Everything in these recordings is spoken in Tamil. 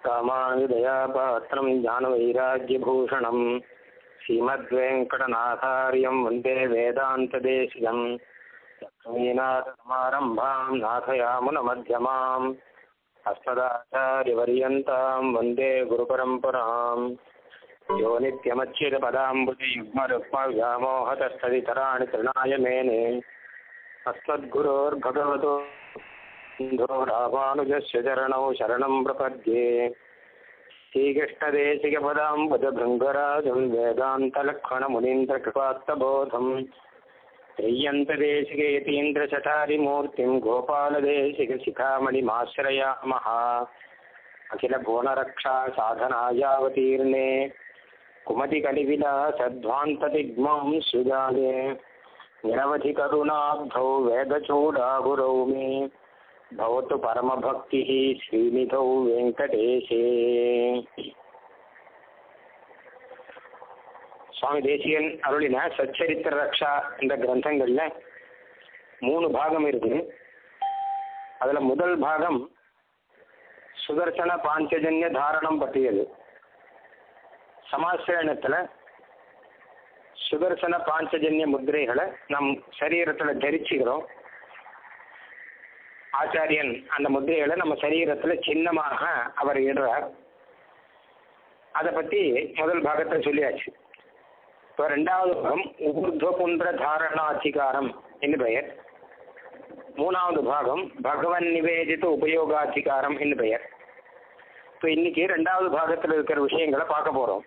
रामानुदयापात्रं ज्ञानवैराग्यभूषणम् श्रीमद्वेङ्कटनाथार्यं वन्दे वेदान्तदेशिकम् लक्ष्मीनाथसमारम्भां नाथयामुनमध्यमाम् अस्मदाचार्यपर्यन्तां वन्दे गुरुपरम्पराम् यो नित्यमच्युतपदाम्बुजयुग्मरुक्मव्यामोहतस्तदितराणि तृणाय मेने अस्मद्गुरोर्भगवतो सिन्धो रामानुजस्य चरणौ शरणं प्रपद्ये श्रीकृष्णदेशिकपदाम्बुजभृङ्गराजं वेदान्तलक्ष्मणमुनीन्द्रकृपात्तबोधम् त्रय्यन्तदेशिकयतीन्द्रचटारिमूर्तिं गोपालदेशिकशिखामणिमाश्रयामः अखिलभुवनरक्षा साधनायावतीर्णे कुमतिकलिविलासध्वान्तदिग्मां सुजाले निरवधिकरुणाब्धौ वेदचूडागुरौ मे भवतु परमभक्तिः श्रीनिधौ வெங்கடேஷே சுவாமி தேசியன் அருளின சச்சரித்திர ரக்ஷா என்ற கிரந்தங்கள்ல மூணு பாகம் இருக்கு அதுல முதல் பாகம் சுதர்சன பாஞ்சஜன்ய தாரணம் பற்றியது சமாசிரணத்துல சுதர்சன பாஞ்சஜன்ய முத்திரைகளை நம் சரீரத்துல தரிச்சுக்கிறோம் ஆச்சாரியன் அந்த முத்திரைகளை நம்ம சரீரத்துல சின்னமாக அவர் இடுறார் அதை பத்தி முதல் பாகத்தை சொல்லியாச்சு இப்போ ரெண்டாவது பாகம் ஊர்துவபுன்ற தாரணாதிகாரம் என்று பெயர் மூணாவது பாகம் பகவன் நிவேதித்த உபயோகாதிகாரம் என்று பெயர் இப்போ இன்னைக்கு ரெண்டாவது பாகத்தில் இருக்கிற விஷயங்களை பார்க்க போறோம்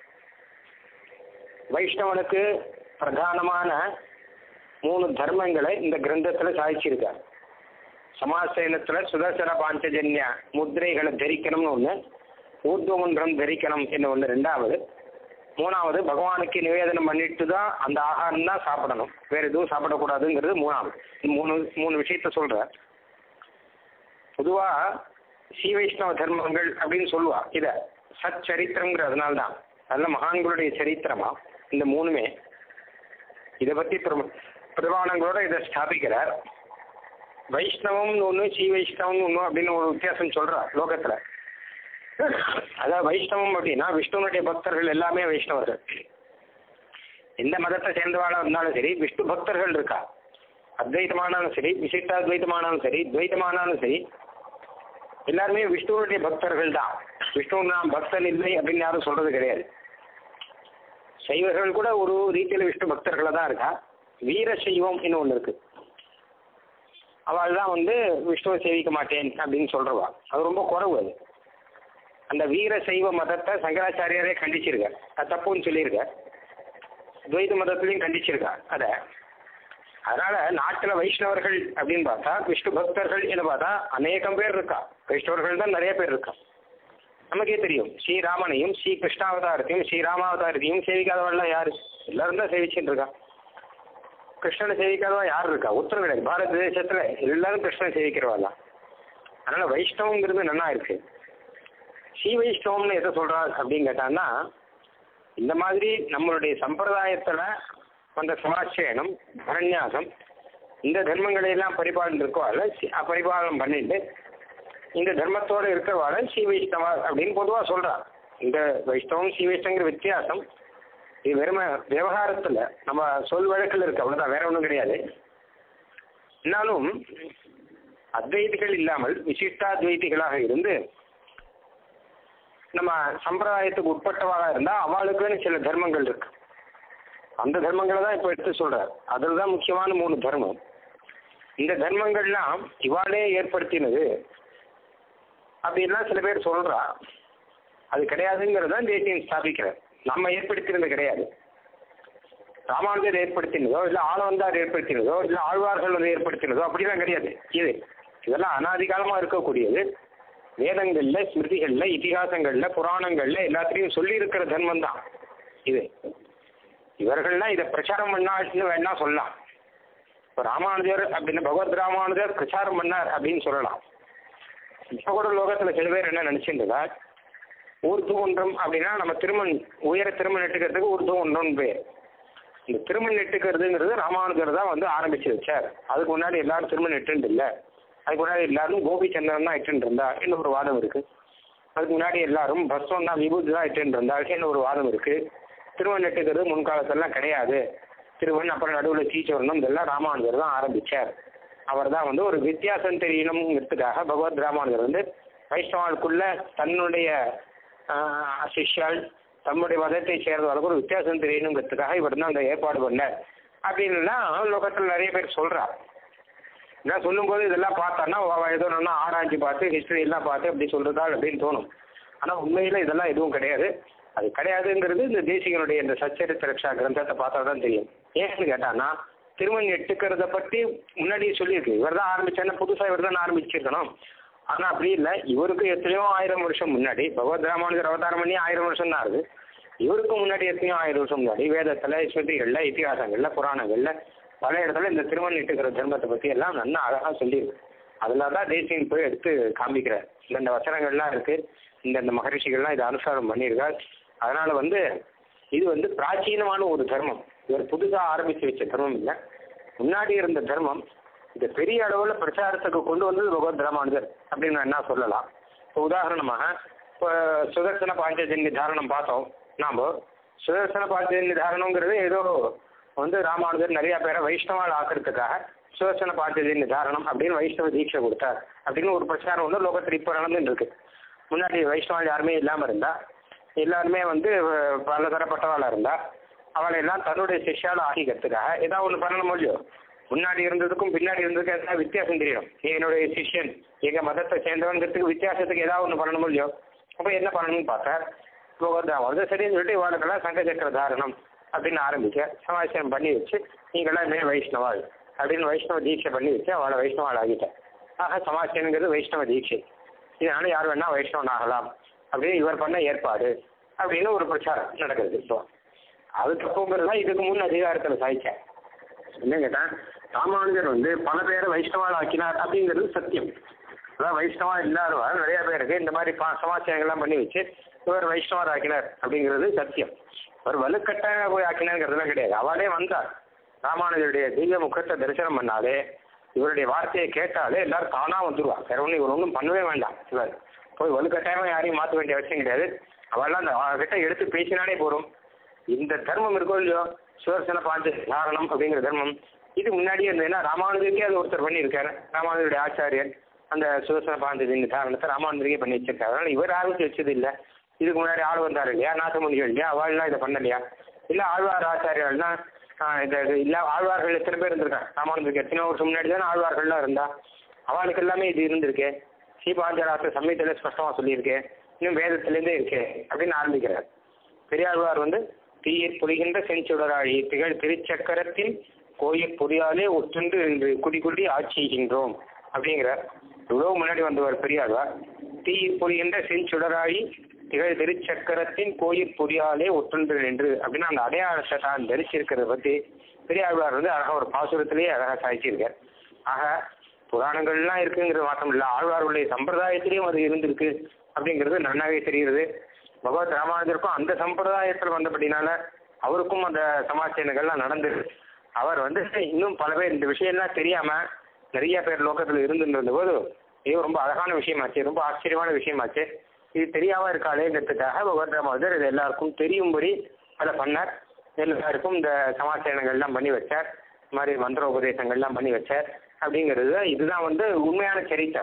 வைஷ்ணவனுக்கு பிரதானமான மூணு தர்மங்களை இந்த கிரந்தத்துல சாதிச்சிருக்கார் சமாசேனத்துல சுதர்சன பாஞ்சஜன்ய முத்திரைகளை தரிக்கணும்னு ஒண்ணு ஊர்துவமன்றம் தரிக்கணும் என்ன ஒண்ணு ரெண்டாவது மூணாவது பகவானுக்கு நிவேதனம் பண்ணிட்டு தான் அந்த ஆகாரம் தான் சாப்பிடணும் வேற எதுவும் சாப்பிடக்கூடாதுங்கிறது மூணாவது மூணு மூணு விஷயத்த சொல்ற பொதுவா ஸ்ரீ வைஷ்ணவ தர்மங்கள் அப்படின்னு சொல்லுவா இத சச்சரித்திரங்கிறதுனால தான் நல்ல மகான்களுடைய சரித்திரமா இந்த மூணுமே இதை பத்தி பிரமாணங்களோட இதை ஸ்தாபிக்கிறார் வைஷ்ணவம்னு ஒன்று ஸ்ரீ வைஷ்ணவம்னு ஒன்று அப்படின்னு ஒரு வித்தியாசம் சொல்றா லோகத்துல அதாவது வைஷ்ணவம் அப்படின்னா விஷ்ணுனுடைய பக்தர்கள் எல்லாமே வைஷ்ணவர்கள் எந்த மதத்தை சேர்ந்தவாளா இருந்தாலும் சரி விஷ்ணு பக்தர்கள் இருக்கா அத்வைத்தமானாலும் சரி விசிஷ்டாத்வைத்தமானாலும் சரி துவைத்தமானாலும் சரி எல்லாருமே விஷ்ணுவனுடைய பக்தர்கள் தான் விஷ்ணு நான் பக்தன் இல்லை அப்படின்னு யாரும் சொல்றது கிடையாது சைவர்கள் கூட ஒரு ரீதியில் விஷ்ணு பக்தர்களாக தான் இருக்கா வீர சைவம் இன்னும் ஒன்று இருக்கு அவள் தான் வந்து விஷ்ணுவை சேவிக்க மாட்டேன் அப்படின்னு சொல்றவா அது ரொம்ப குறவு அது அந்த வீர சைவ மதத்தை சங்கராச்சாரியாரே கண்டிச்சிருக்க அது தப்புன்னு சொல்லியிருக்க துவைத மதத்திலையும் கண்டிச்சிருக்கா அதை அதனால நாட்டில் வைஷ்ணவர்கள் அப்படின்னு பார்த்தா விஷ்ணு பக்தர்கள் என்று பார்த்தா அநேகம் பேர் இருக்கா வைஷ்ணவர்கள் தான் நிறைய பேர் இருக்கா நமக்கே தெரியும் ஸ்ரீராமனையும் ஸ்ரீ கிருஷ்ணாவதாரத்தையும் ஸ்ரீராமாவதாரத்தையும் சேவிக்காதவள்லாம் யாரு எல்லாரும் தான் சேவிச்சுட்டு இருக்கா கிருஷ்ணனை சேவிக்காதவா யார் இருக்கா உத்தரவு கிடையாது பாரத தேசத்துல எல்லாரும் கிருஷ்ணனை சேவிக்கிறவா தான் அதனால வைஷ்ணவங்கிறது நல்லா இருக்கு ஸ்ரீ வைஷ்ணவம்னு எதை சொல்றா அப்படின்னு கேட்டான்னா இந்த மாதிரி நம்மளுடைய சம்பிரதாயத்துல வந்த சமாச்சயனம் பரநியாசம் இந்த தர்மங்களை எல்லாம் பரிபாலனம் இருக்கவாள் பரிபாலனம் பண்ணிட்டு இந்த தர்மத்தோட இருக்கிறவாள் ஸ்ரீ வைஷ்ணவா அப்படின்னு பொதுவா சொல்றா இந்த வைஷ்ணவம் ஸ்ரீ வைஷ்ணவங்கிற வித்தியாசம் இது வெறும விவகாரத்துல நம்ம சொல் வழக்கில் இருக்கு அவ்வளவுதான் வேற ஒன்றும் கிடையாது இருந்தாலும் அத்வைதிகள் இல்லாமல் விசிஷ்டாத்வைதிகளாக இருந்து நம்ம சம்பிரதாயத்துக்கு உட்பட்டவாக இருந்தா அவளுக்குன்னு சில தர்மங்கள் இருக்கு அந்த தர்மங்களை தான் இப்போ எடுத்து சொல்றார் அதில் தான் முக்கியமான மூணு தர்மம் இந்த தர்மங்கள்லாம் இவாளே ஏற்படுத்தினது அப்படின்லாம் சில பேர் சொல்றா அது கிடையாதுங்கிறத தேசியம் ஸ்தாபிக்கிறார் நம்ம ஏற்படுத்தினது கிடையாது ராமானுஜர் ஏற்படுத்தினதோ இல்லை ஆளவந்தார் ஏற்படுத்தினதோ இல்லை ஆழ்வார்கள் வந்து ஏற்படுத்தினதோ அப்படிலாம் கிடையாது இது இதெல்லாம் அனாதிகாலமாக இருக்கக்கூடியது வேதங்கள்ல ஸ்மிருதிகள்ல இதிகாசங்கள்ல புராணங்கள்ல எல்லாத்திலையும் சொல்லி இருக்கிற தர்மம் தான் இது இவர்கள்லாம் இதை பிரச்சாரம் பண்ணாச்சுன்னு வேணா சொல்லலாம் இப்போ ராமானுஜர் அப்படின்னு பகவத் ராமானுஜர் பிரச்சாரம் பண்ணார் அப்படின்னு சொல்லலாம் இப்போ கூட லோகத்தில் சில பேர் என்ன நினைச்சிருந்தா ஊர்து ஒன்றம் அப்படின்னா நம்ம திருமண் உயர திருமண் நெட்டுக்கிறதுக்கு ஊர்து ஒன்றம் பேர் இந்த திருமண் நெட்டுக்கிறதுங்கிறது ராமானுஜர் தான் வந்து ஆரம்பிச்சு வச்சார் அதுக்கு முன்னாடி எல்லாரும் திருமண் நெட்டுண்டு இல்லை அதுக்கு முன்னாடி எல்லாரும் கோபி சந்திரன் தான் இட்டு இருந்தா இன்னும் ஒரு வாதம் இருக்கு அதுக்கு முன்னாடி எல்லாரும் பஸ்வம் தான் விபூதி தான் இட்டு இருந்தாங்கன்னு ஒரு வாதம் இருக்கு திருவன் எட்டுக்கிறது முன்காலத்திலலாம் கிடையாது திருவன் அப்புறம் நடுவில் சீச்சவரணும் இதெல்லாம் ராமானுஜர் தான் ஆரம்பிச்சார் அவர் தான் வந்து ஒரு வித்தியாசம் தெரியணுங்கிறதுக்காக பகவத் ராமானுஜர் வந்து வைஷ்ணவாளுக்குள்ள தன்னுடைய ஆஹ், சிஷ்யாள் தம்முடைய மதத்தை சேர்ந்தவர்களுக்கு ஒரு வித்தியாசம் தெரியணுங்கிறதுக்காக இவர் தான் அந்த ஏற்பாடு பண்ணார் அப்படின்னுலாம் லோகத்தில் நிறைய பேர் சொல்றா நான் சொல்லும்போது இதெல்லாம் பார்த்தோன்னா அவ ஏதோ நல்லா ஆராய்ச்சி பார்த்து ஹிஸ்டரி எல்லாம் பார்த்து அப்படி சொல்றதா அப்படின்னு தோணும் ஆனால் உண்மையில் இதெல்லாம் எதுவும் கிடையாது அது கிடையாதுங்கிறது இந்த தேசிகனுடைய இந்த சச்சரித்த ரக்ஷா கிரந்தத்தை பார்த்தா தான் தெரியும் ஏன்னு கேட்டான்னா திருமண் எட்டுக்கிறத பற்றி முன்னாடியே சொல்லியிருக்கு இவர் தான் ஆரம்பிச்சாருன்னா புதுசாக இவர் தான் ஆரம்பிச்சிருக்கணும் ஆனால் அப்படி இல்லை இவருக்கு எத்தனையோ ஆயிரம் வருஷம் முன்னாடி பகவத் ராமானுஜர் அவதாரம் பண்ணி ஆயிரம் வருஷம் தான் ஆகுது இவருக்கு முன்னாடி எத்தனையோ ஆயிரம் வருஷம் முன்னாடி வேதத்தில் ஸ்ருதிகளில் இத்திகாசங்களில் புராணங்களில் பல இடத்துல இந்த திருமண் எட்டுக்கிற தர்மத்தை பற்றி எல்லாம் நல்லா அழகாக சொல்லியிருக்கு அதில் தான் தேசியன் போய் எடுத்து காமிக்கிறார் இந்தந்த வசனங்கள்லாம் இருக்கு இந்தந்த மகரிஷிகள்லாம் இதை அனுசாரம் பண்ணியிருக்கார் அதனால வந்து இது வந்து பிராச்சீனமான ஒரு தர்மம் இவர் புதுசாக ஆரம்பித்து வச்ச தர்மம் இல்லை முன்னாடி இருந்த தர்மம் இதை பெரிய அளவில் பிரச்சாரத்துக்கு கொண்டு வந்தது பகவத் ராமானுஜர் அப்படின்னு என்ன சொல்லலாம் இப்போ உதாரணமாக இப்போ சுதர்சன பாஞ்சஜன்ய தாரணம் பார்த்தோம் நாம் சுதர்சன பாஞ்சஜன்ய தாரணங்கிறது ஏதோ வந்து ராமானுஜர் நிறைய பேரை வைஷ்ணவால் ஆக்கிறதுக்காக சுதர்சன பாஞ்சஜன்ய தாரணம் அப்படின்னு வைஷ்ணவ தீட்சை கொடுத்தார் அப்படின்னு ஒரு பிரச்சாரம் வந்து லோகத்தில் இப்போ நடந்துட்டு இருக்கு முன்னாடி வைஷ்ணவால் யாருமே இல்லாமல் இருந்தா எல்லாருமே வந்து அஹ், பல தரப்பட்டவாளாக இருந்தா அவளை எல்லாம் தன்னுடைய சிஷ்யால ஆகிக்கிறதுக்காக ஏதாவது ஒன்று பண்ணணும் இல்லையோ முன்னாடி இருந்ததுக்கும் பின்னாடி இருந்ததுக்கும் எதாவது வித்தியாசம் தெரியணும் நீ என்னுடைய சிஷ்யன் எங்க மதத்தை சேர்ந்தவங்கிறதுக்கு வித்தியாசத்துக்கு ஏதாவது ஒன்று பண்ணணும் இல்லையோ அப்போ என்ன பண்ணணும்னு பார்த்தார் கோவர்தான் வந்து சரின்னு சொல்லிட்டு இவாளுக்கெல்லாம் சங்க சக்கர தாரணம் அப்படின்னு ஆரம்பிக்க சமாச்சாரம் பண்ணி வச்சு நீங்களாம் இனிமேல் வைஷ்ணவாள் அப்படின்னு வைஷ்ணவ தீட்சை பண்ணி வச்சு அவளை வைஷ்ணவாள் ஆகிட்டேன் ஆக சமாச்சாரங்கிறது வைஷ்ணவ தீட்சை இதனால யார் வேணா வைஷ்ணவன் ஆகலாம் அப்படின்னு இவர் பண்ண ஏற்பாடு அப்படின்னு ஒரு பிரச்சாரம் நடக்குது இப்போ அது தப்புங்கிறது தான் இதுக்கு முன் அதிகாரத்தில் சாய்ச்சேன் என்ன கேட்டேன் ராமானுஜர் வந்து பல பேரை வைஷ்ணவால் ஆக்கினார் அப்படிங்கிறது சத்தியம் அதான் வைஷ்ணவா இல்லாதவர் நிறைய பேருக்கு இந்த மாதிரி பா சமாச்சாரங்கள்லாம் பண்ணி வச்சு இவர் வைஷ்ணவர் ஆக்கினார் அப்படிங்கிறது சத்தியம் அவர் வலுக்கட்டாய போய் ஆக்கினாருங்கிறதுலாம் கிடையாது அவளே வந்தார் ராமானுஜருடைய திவ்ய முகத்தை தரிசனம் பண்ணாலே இவருடைய வார்த்தையை கேட்டாலே எல்லாரும் தானா வந்துருவா வேற ஒன்றும் இவர் ஒன்றும் பண்ணவே வேண்டாம் இவர் போய் வலுக்கட்டாயமா யாரையும் மாற்ற வேண்டிய அவசியம் கிடையாது அவெல்லாம் அந்த அவர்கிட்ட எடுத்து பேசினாலே போதும் இந்த தர்மம் இருக்கோ இல்லையோ சுதர்சன பாஞ்ச தாரணம் அப்படிங்கிற தர்மம் இது முன்னாடியே இருந்ததுன்னா ராமானுஜருக்கே அது ஒருத்தர் பண்ணியிருக்காரு ராமானுஜருடைய ஆச்சாரியர் அந்த சுதர்சன பாஞ்ச தாரணத்தை ராமானுஜருக்கே பண்ணி வச்சிருக்காரு அதனால இவர் ஆரம்பிச்சு வச்சது இல்லை இதுக்கு முன்னாடி ஆள் வந்தார் இல்லையா நாசமுனிகள் இல்லையா அவள்லாம் இதை பண்ணலையா இல்லை ஆழ்வார் ஆச்சாரியர்கள்னா இது இது இல்லை ஆழ்வார்கள் எத்தனை பேர் இருந்திருக்காங்க ராமானுஜருக்கு எத்தனை வருஷம் முன்னாடி தானே ஆழ்வார்கள்லாம் இருந்தா அவளுக்கு எல்லாமே இது இருந்திருக்கு ஸ்ரீபாஞ்சராச சமயத்தில் ஸ்பஷ்டமாக சொல்லியிருக்கேன் இன்னும் வேதத்திலேருந்தே இருக்கே அப்படின்னு ஆரம்பிக்கிறார் பெரியாழ்வார் வந்து தீயிற் புரிகின்ற செஞ்சுடராழி திகழ் திருச்சக்கரத்தின் கோயில் பொறியாலே ஒற்றுண்டு என்று குடி குடி ஆட்சிகின்றோம் அப்படிங்கிறார் இவ்வளவு முன்னாடி வந்தவர் பெரியாழ்வார் தீயிற் புரிகின்ற செஞ்சுடராழி திகழ் திருச்சக்கரத்தின் கோயில் பொறியாலே ஒற்றுண்டு என்று அப்படின்னு அந்த அடையாளத்தை தான் தரிசிருக்கிறத பத்தி பெரியாழ்வார் வந்து அழகா ஒரு பாசுரத்திலேயே அழகா சாய்ச்சிருக்கார் ஆக புராணங்கள்லாம் இருக்குங்கிறது மாத்திரம் இல்லை ஆழ்வாருடைய சம்பிரதாயத்திலையும் அது இருந்திருக்கு அப்படிங்கிறது நன்னாவே தெரிகிறது பகவத் ராமானுஜருக்கும் அந்த சம்பிரதாயத்தில் வந்தபடினால அவருக்கும் அந்த சமாச்சாரங்கள்லாம் நடந்தது அவர் வந்து இன்னும் பல பேர் இந்த விஷயம்லாம் தெரியாம நிறைய பேர் லோகத்தில் இருந்துட்டு போது இது ரொம்ப அழகான விஷயமாச்சு ரொம்ப ஆச்சரியமான விஷயமாச்சு இது தெரியாம இருக்காளேங்கிறதுக்காக பகவத் ராமானுஜர் இது எல்லாருக்கும் தெரியும்படி அதை பண்ணார் எல்லாருக்கும் இந்த சமாச்சாரங்கள்லாம் பண்ணி வச்சார் இந்த மாதிரி மந்திர உபதேசங்கள்லாம் பண்ணி வச்சார் அப்படிங்கிறது தான் இதுதான் வந்து உண்மையான சரித்திர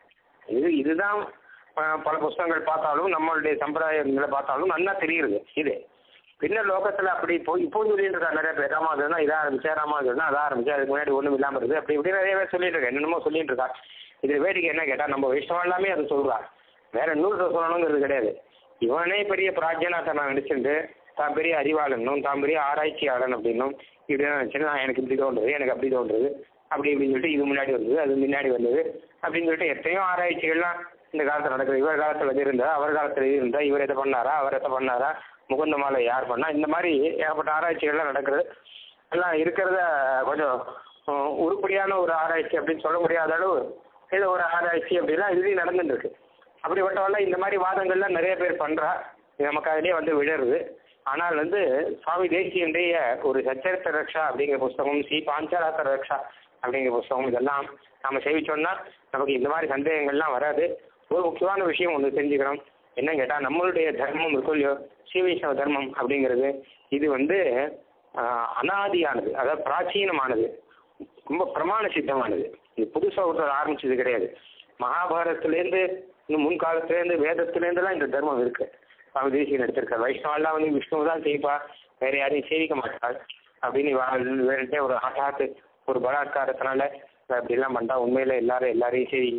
இது இதுதான் அஹ், பல புஸ்தகங்கள் பார்த்தாலும் நம்மளுடைய சம்பிரதாயங்களை பார்த்தாலும் நல்லா தெரியுது இது பின்ன லோகத்தில் அப்படி இப்போ இப்போ சொல்லிட்டு இருக்காங்க நிறைய பேர் ராமானுஜர்னா இதை ஆரம்பிச்சா ராமானுஜர்னா அதை ஆரம்பிச்சா அதுக்கு முன்னாடி ஒன்றும் இல்லாமல் இருக்குது அப்படி இப்படி நிறைய பேர் சொல்லிட்டு இருக்கா என்னென்னமோ சொல்லிட்டு இருக்கா இது வேடிக்கை என்ன கேட்டால் நம்ம வைஷ்ணவம் எல்லாமே அது சொல்றா வேற நூல் சொல்லணுங்கிறது கிடையாது இவனே பெரிய பிராஜ்யனா நான் நினைச்சிட்டு தான் பெரிய அறிவாளனும் தான் பெரிய ஆராய்ச்சியாளன் அப்படின்னும் இப்படி நினச்சினா எனக்கு இப்படி தோன்றுது எனக்கு அப்படி தோன்றுது அப்படி இப்படின்னு சொல்லிட்டு இது முன்னாடி வந்தது அது முன்னாடி வந்தது அப்படின்னு சொல்லிட்டு எத்தனையோ ஆராய்ச்சிகள்லாம் இந்த காலத்தில் நடக்குது இவர் காலத்தில் இது இருந்தா அவர் காலத்தில் இது இருந்தா இவர் எதை பண்ணாரா அவர் எதை பண்ணாரா முகுந்த மாலை யார் பண்ணா இந்த மாதிரி ஏகப்பட்ட ஆராய்ச்சிகள்லாம் நடக்குது எல்லாம் இருக்கிறத கொஞ்சம் உம், உருப்படியான ஒரு ஆராய்ச்சி அப்படின்னு சொல்ல முடியாத அளவு ஏதோ ஒரு ஆராய்ச்சி அப்படிலாம் இதுலேயும் நடந்துட்டு இருக்கு அப்படிப்பட்டவெல்லாம் இந்த மாதிரி வாதங்கள்லாம் நிறைய பேர் பண்றா இது நமக்கு அதிலே வந்து விழருது ஆனால் வந்து சுவாமி தேசியனுடைய ஒரு சச்சரித்த ரக்ஷா அப்படிங்கிற புஸ்தகம் ஸ்ரீ பாஞ்சராத்த ரக்ஷா அப்படிங்கிற புஸ்தகம் இதெல்லாம் நம்ம சேவிச்சோம்னா நமக்கு இந்த மாதிரி சந்தேகங்கள்லாம் வராது ஒரு முக்கியமான விஷயம் ஒன்று தெரிஞ்சுக்கணும் என்ன கேட்டால் நம்மளுடைய தர்மம் இருக்கும் இல்லையோ ஸ்ரீ வைஷ்ணவ தர்மம் அப்படிங்கிறது இது வந்து ஆஹ், அனாதியானது அதாவது பிராச்சீனமானது ரொம்ப பிரமாண சித்தமானது இது புதுசாக ஒருத்தர் ஆரம்பிச்சது கிடையாது மகாபாரதத்துலேருந்து இன்னும் முன்காலத்துலேருந்து வேதத்துலேருந்துலாம் இந்த தர்மம் இருக்கு சுவாமி தேசியன் எடுத்திருக்கார் வைஷ்ணவெல்லாம் வந்து விஷ்ணுவை தான் செய்ப்பா வேற யாரையும் சேவிக்க மாட்டாள் அப்படின்னு இவ- வேற ஒரு ஹட்டாத்து ஒரு பலாத்காரத்தினால அப்படிலாம் பண்ணா உண்மையில எல்லாரும் எல்லாரையும் சேவி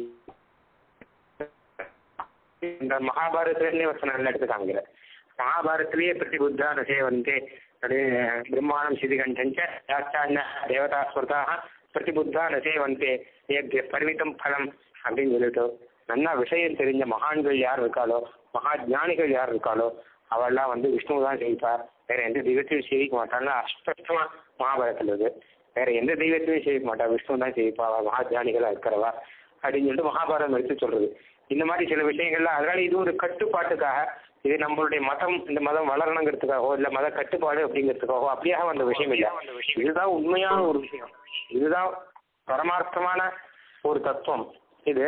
இந்த மகாபாரதத்திலே வசனம் எடுத்து காமிக்கிற மகாபாரத்திலேயே பிரதிபுத்தான சேவந்தே அப்படியே பிரம்மாணம் சிதிகண்டஞ்ச யாச்சான்ன தேவதா ஸ்மிருதாக பிரதிபுத்தான சேவந்தே ஏத்திய பரிமிதம் பலம் அப்படின்னு சொல்லிட்டு நல்லா விஷயம் தெரிஞ்ச மகான்கள் யார் இருக்காளோ மகா ஞானிகள் யார் இருக்காளோ அவெல்லாம் வந்து விஷ்ணுவை தான் ஜெயிப்பா வேற எந்த தெய்வத்தையும் சேவிக்க மாட்டான்னு அஸ்பஷ்டமா மகாபாரதத்தில் இருக்கு வேற எந்த தெய்வத்தையும் சேவிக்க மாட்டா விஷ்ணு தான் ஜெயிப்பா அவ மகா ஞானிகளா இருக்கிறவா அப்படின்னு சொல்லிட்டு மகாபாரதம் எடுத்து சொல்றது இந்த மாதிரி சில விஷயங்கள்லாம் அதனால இது ஒரு கட்டுப்பாட்டுக்காக இது நம்மளுடைய மதம் இந்த மதம் வளரணுங்கிறதுக்காகவோ இல்ல மத கட்டுப்பாடு அப்படிங்கிறதுக்காகவோ அப்படியாக வந்த விஷயம் இல்லை இதுதான் உண்மையான ஒரு விஷயம் இதுதான் பரமார்த்தமான ஒரு தத்துவம் இது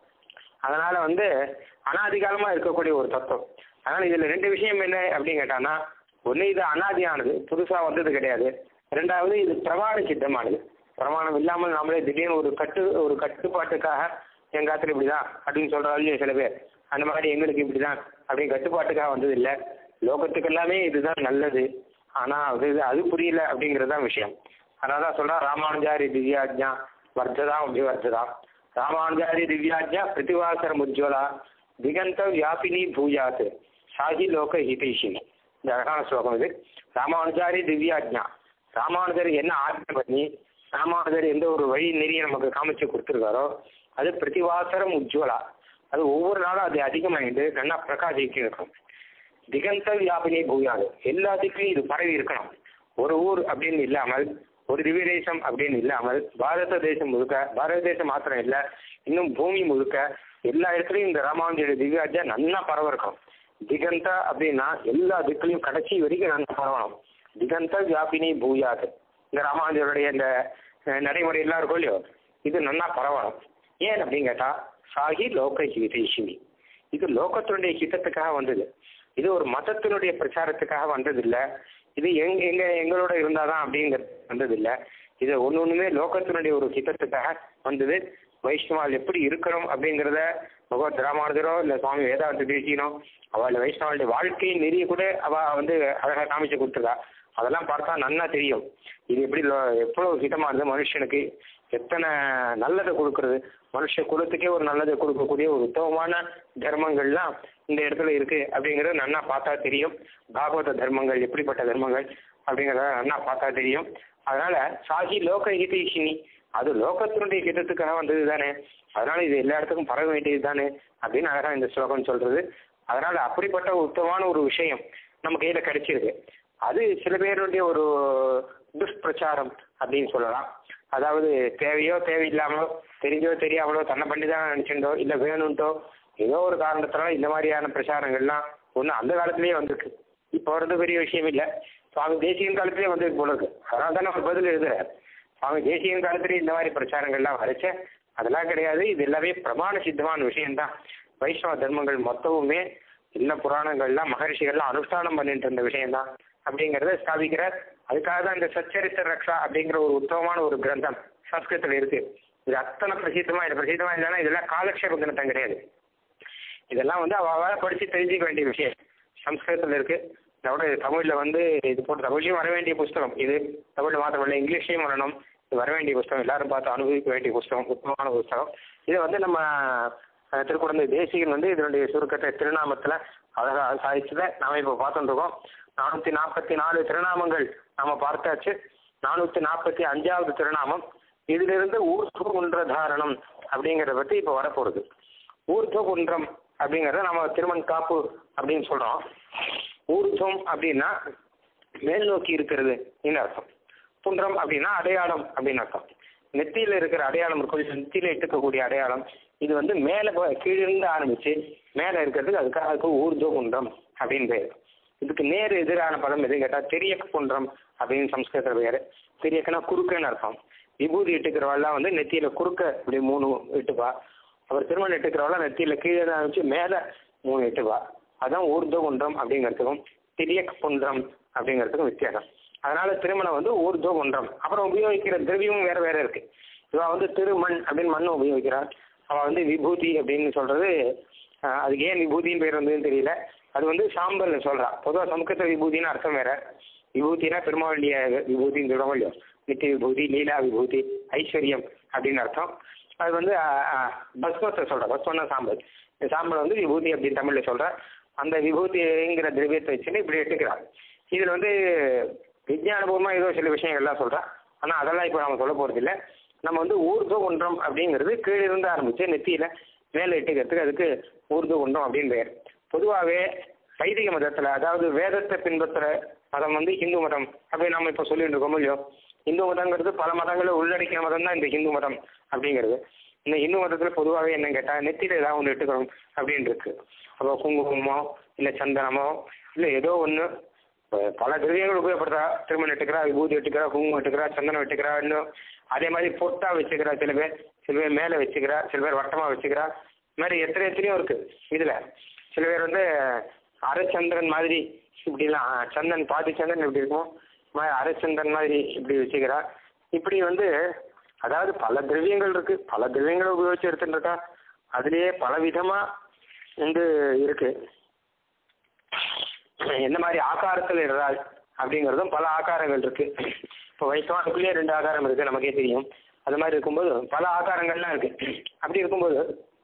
அதனால வந்து அனாதிகாலமா இருக்கக்கூடிய ஒரு தத்துவம் அதனால இதுல ரெண்டு விஷயம் என்ன அப்படின்னு கேட்டான்னா ஒண்ணு இது அனாதியானது புதுசா வந்தது கிடையாது ரெண்டாவது இது பிரமாண சித்தமானது பிரமாணம் இல்லாமல் நாமளே திடீர்னு ஒரு கட்டு ஒரு கட்டுப்பாட்டுக்காக எங்க காத்துல இப்படிதான் அப்படின்னு சொல்றாங்க சில பேர் அந்த மாதிரி எங்களுக்கு இப்படிதான் அப்படின்னு கட்டுப்பாட்டுக்காக வந்தது இல்ல லோகத்துக்கு எல்லாமே இதுதான் நல்லது ஆனா அது அது புரியல அப்படிங்கிறது தான் விஷயம் அதனால தான் சொல்றேன் ராமானுஜாரி திவ்யாஜ்ஞா வர்த்ததா அபிவர்த்ததா ராமானுஜாரி திவ்யாஜ்ஞா பிரதிவாசரம் உஜ்வலா திகந்த வியாபினி பூயாத் சாகி லோக ஹிதைஷினி இந்த அழகான ஸ்லோகம் இது ராமானுஜாரி திவ்யாஜ்ஞா ராமானுஜர் என்ன ஆజ్ఞ பண்ணி ராமானுஜர் எந்த ஒரு வழி நெறியை நமக்கு காமிச்சு கொடுத்துருக்காரோ அது பிரதிவாசரம் உஜ்வலா அது ஒவ்வொரு நாளும் அது அதிகமாயிட்டு நல்லா பிரகாசிக்கு இருக்கும் திகந்த வியாபினி பூயாது எல்லா திக்கையும் இது பரவி இருக்கணும் ஒரு ஊர் அப்படின்னு இல்லாமல் ஒரு திவ்ய தேசம் அப்படின்னு இல்லாமல் பாரத தேசம் முழுக்க பாரத தேசம் மாத்திரம் இல்ல இன்னும் பூமி முழுக்க எல்லா இடத்துலயும் இந்த ராமானுஜோட திவ்யாஜா நல்லா பரவ இருக்கும் திகந்த அப்படின்னா எல்லா திக்கிலையும் கடைசி வரைக்கும் நல்லா பரவணும் திகந்த வியாபினி பூயாது இந்த ராமானுஜருடைய இந்த அஹ், நடைமுறை எல்லாம் இருக்கும் இல்லையோ இது நல்லா பரவணும் ஏன் அப்படின்னு கேட்டா சாகி லோக ஹிதேஷினி இது லோகத்தினுடைய ஹிதத்துக்காக வந்தது இது ஒரு மதத்தினுடைய பிரச்சாரத்துக்காக வந்தது இல்ல இது எங்க எங்க எங்களோட இருந்தாதான் அப்படிங்கிறது வந்தது இல்ல இது ஒண்ணு ஒண்ணுமே லோகத்தினுடைய ஒரு ஹிதத்துக்காக வந்தது வைஷ்ணவால் எப்படி இருக்கணும் அப்படிங்கிறத பகவத் ராமானுஜரோ இல்ல சுவாமி வேதாந்த தேசியனோ அவள் வைஷ்ணவாளுடைய வாழ்க்கை நெறிய கூட அவ வந்து அழகா காமிச்சு கொடுத்துருக்கா அதெல்லாம் பார்த்தா நன்னா தெரியும் இது எப்படி லோ- எவ்வளவு ஹிதமானது மனுஷனுக்கு எத்தனை நல்லதை கொடுக்கறது மனுஷ குலத்துக்கே ஒரு நல்லதை கொடுக்கக்கூடிய ஒரு உத்தமமான தர்மங்கள்லாம் இந்த இடத்துல இருக்கு அப்படிங்கறது நன்னா பார்த்தா தெரியும் பாகவத தர்மங்கள் எப்படிப்பட்ட தர்மங்கள் அப்படிங்கறத நன்னா பார்த்தா தெரியும் அதனால சாகி லோக ஹிதைஷினி அது லோகத்தினுடைய ஹிதத்துக்காக வந்தது தானே அதனால இது எல்லா இடத்துக்கும் பரவ வேண்டியது தானே அப்படின்னு அழகா இந்த ஸ்லோகம் சொல்றது அதனால அப்படிப்பட்ட உத்தமமான ஒரு விஷயம் நம்ம கையில கிடைச்சிருக்கு அது சில பேருடைய ஒரு துஷ்பிரச்சாரம் அப்படின்னு சொல்லலாம் அதாவது தேவையோ தேவையில்லாமலோ தெரிஞ்சோ தெரியாமலோ தன்னை பண்ணி தான் நினைச்சிருந்தோ இல்ல வேணும்ட்டோ ஏதோ ஒரு காரணத்தினால இந்த மாதிரியான பிரச்சாரங்கள்லாம் ஒண்ணு அந்த காலத்திலேயே வந்திருக்கு இப்போ வர்றது பெரிய விஷயம் இல்ல சுவாமி தேசியன் காலத்திலேயே வந்திருக்கு போல இருக்கு அதனால தானே அவர் பதில் எழுதுறாரு சுவாமி தேசியன் காலத்திலேயே இந்த மாதிரி பிரச்சாரங்கள்லாம் வரைச்ச அதெல்லாம் கிடையாது இது எல்லாமே பிரமாண சித்தமான விஷயம்தான் வைஷ்ணவ தர்மங்கள் மொத்தமுமே எல்லா புராணங்கள்லாம் மகரிஷிகள்லாம் அனுஷ்டானம் பண்ணிட்டு இருந்த விஷயம்தான் அப்படிங்கறத ஸ்தாபிக்கிறார் அதுக்காக தான் இந்த சச்சரித்திர ரக்ஷா அப்படிங்கிற ஒரு உத்தமமான ஒரு கிரந்தம் சம்ஸ்கிருதத்துல இருக்கு இது அத்தனை பிரசித்தமா இது பிரசித்தமா இல்லைன்னா இதெல்லாம் காலக்ஷேப கிரந்தம் கிடையாது இதெல்லாம் வந்து அவ அவ படிச்சு தெரிஞ்சுக்க வேண்டிய விஷயம் சம்ஸ்கிருதத்துல இருக்கு இதோட தமிழ்ல வந்து இது போட்டு தமிழ்லயும் வர வேண்டிய புஸ்தகம் இது தமிழ்ல மாத்திரம் இல்லை இங்கிலீஷ்லயும் வரணும் இது வர வேண்டிய புஸ்தகம் எல்லாரும் பார்த்து அனுபவிக்க வேண்டிய புஸ்தகம் உத்தமமான புஸ்தகம் இதை வந்து நம்ம அஹ், திருக்குழந்தை தேசிகன் வந்து இதனுடைய சுருக்கத்தை திருநாமத்துல அழகாக சாதிச்சதை நாம இப்ப பார்த்துட்டு இருக்கோம் நானூத்தி நாற்பத்தி நாலு திருநாமங்கள் நாம பார்த்தாச்சு நானூத்தி நாற்பத்தி அஞ்சாவது திருநாமம் இதிலிருந்து ஊர்துவ குன்ற தாரணம் அப்படிங்கறத பத்தி இப்ப வரப்போகுது ஊர்துவ குன்றம் அப்படிங்கறத நம்ம திருமண் காப்பு அப்படின்னு சொல்றோம் ஊர்துவம் அப்படின்னா மேல் நோக்கி இருக்கிறது அர்த்தம் குன்றம் அப்படின்னா அடையாளம் அப்படின்னு அர்த்தம் நெத்தியில இருக்கிற அடையாளம் இருக்கும் இல்லையா, நெத்தியில இட்டுக்கக்கூடிய அடையாளம் இது வந்து மேல போ- கீழிருந்து ஆரம்பிச்சு மேல இருக்கிறதுக்கு அதுக்காக அதுக்கு ஊர்துவ குன்றம் அப்படின்னு பேர் இதுக்கு நேர் எதிரான பதம் எதுன்னு கேட்டா தெரியக்க குன்றம் அப்படின்னு சம்ஸ்கிருத பேரு தெரியக்கனா குறுக்குன்னு அர்த்தம் விபூதி இட்டுக்கிறவெல்லாம் வந்து நெத்தியில குறுக்க இப்படி மூணு இட்டுப்பா அவர் திருமணம் இட்டுக்கிறவெல்லாம் நெத்தியில கீழே ஆரம்பிச்சு மேல மூணு இட்டுப்பா அதான் ஊர்துவ குன்றம் அப்படிங்கிறதுக்கும் திரியக் குன்றம் அப்படிங்கிறதுக்கும் வித்தியாசம் அதனால திருமணம் வந்து ஊர்துவ குன்றம் அப்புறம் உபயோகிக்கிற திரவியமும் வேற வேற இருக்கு இவ வந்து திருமண் அப்படின்னு மண் உபயோகிக்கிறாள் அவ வந்து விபூதி அப்படின்னு சொல்றது அஹ், அதுக்கு ஏன் விபூதின்னு பேர் வந்ததுன்னு தெரியல அது வந்து சாம்பல்னு சொல்றா பொதுவாக சமஸ்கிருத விபூதின்னு அர்த்தம் வேற விபூதினா பெருமாளுடைய விபூதின்னு சொல்றோம் இல்லையோ நித்திய விபூதி லீலா விபூதி ஐஸ்வர்யம் அப்படின்னு அர்த்தம் அது வந்து அஹ், அஹ், பஸ்மத்தை சொல்ற பஸ்மன்னா சாம்பல் இந்த சாம்பல் வந்து விபூதி அப்படின்னு தமிழ்ல சொல்ற அந்த விபூதிங்கிற திரவியத்தை வச்சுன்னு இப்படி எடுத்துக்கிறாங்க இதுல வந்து விஞ்ஞானபூர்வமா ஏதோ சில விஷயங்கள்லாம் சொல்றா ஆனா அதெல்லாம் இப்போ நம்ம சொல்ல போறது இல்ல நம்ம வந்து ஊர்துவ குன்றம் அப்படிங்கிறது கீழே இருந்து ஆரம்பிச்சு நெத்தியில மேலே இட்டுக்கிறதுக்கு அதுக்கு ஊர்துவ குன்றம் அப்படின்னு பெயர் பொதுவாகவே வைதிக மதத்துல அதாவது வேதத்தை பின்பற்றுற மதம் வந்து இந்து மதம் அப்படின்னு நம்ம இப்போ சொல்லிட்டு இருக்கோம் இல்லையோ இந்து மதங்கிறது பல மதங்களை உள்ளடக்கிய மதம் தான் இந்த இந்து மதம் அப்படிங்கிறது இந்த இந்து மதத்துல பொதுவாகவே என்ன கேட்டா நெத்தியில ஏதாவது ஒன்று இட்டுக்கணும் அப்படின்னு இருக்கு அப்போ குங்குமமோ இல்லை சந்தனமோ இல்லை ஏதோ ஒன்று பல திரவியங்கள் உபயோகப்படுறா திருமணம் இட்டுக்கிறா விபூதி இட்டுக்கிறா குங்குமம் இட்டுக்கிறா சந்தனம் இட்டுக்கிறா இன்னும் அதே மாதிரி பொட்டா வச்சுக்கிறா சில பேர் சில பேர் மேலே வச்சுக்கிறா சில பேர் வட்டமா வச்சுக்கிறா இது மாதிரி எத்தனை எத்தனையோ இருக்கு இதுல சில பேர் வந்து அரைச்சந்திரன் மாதிரி இப்படிலாம் சந்தன் பாதி சந்திரன் இப்படி இருக்கும் இது மாதிரி அரைச்சந்திரன் மாதிரி இப்படி வச்சுக்கிறா இப்படி வந்து அதாவது பல திரவியங்கள் இருக்கு பல திரவியங்களை உபயோகிச்சு எடுத்துட்டு இருக்கா அதுலயே பல விதமா வந்து இருக்கு எந்த மாதிரி ஆகாரத்தில் இருந்தால் அப்படிங்கிறதும் பல ஆகாரங்கள் இருக்கு இப்போ வைஷ்ணவானுக்குள்ளேயே ரெண்டு ஆகாரம் இருக்கு நமக்கே தெரியும் அது மாதிரி இருக்கும்போது பல ஆகாரங்கள்லாம் இருக்கு அப்படி இருக்கும்போது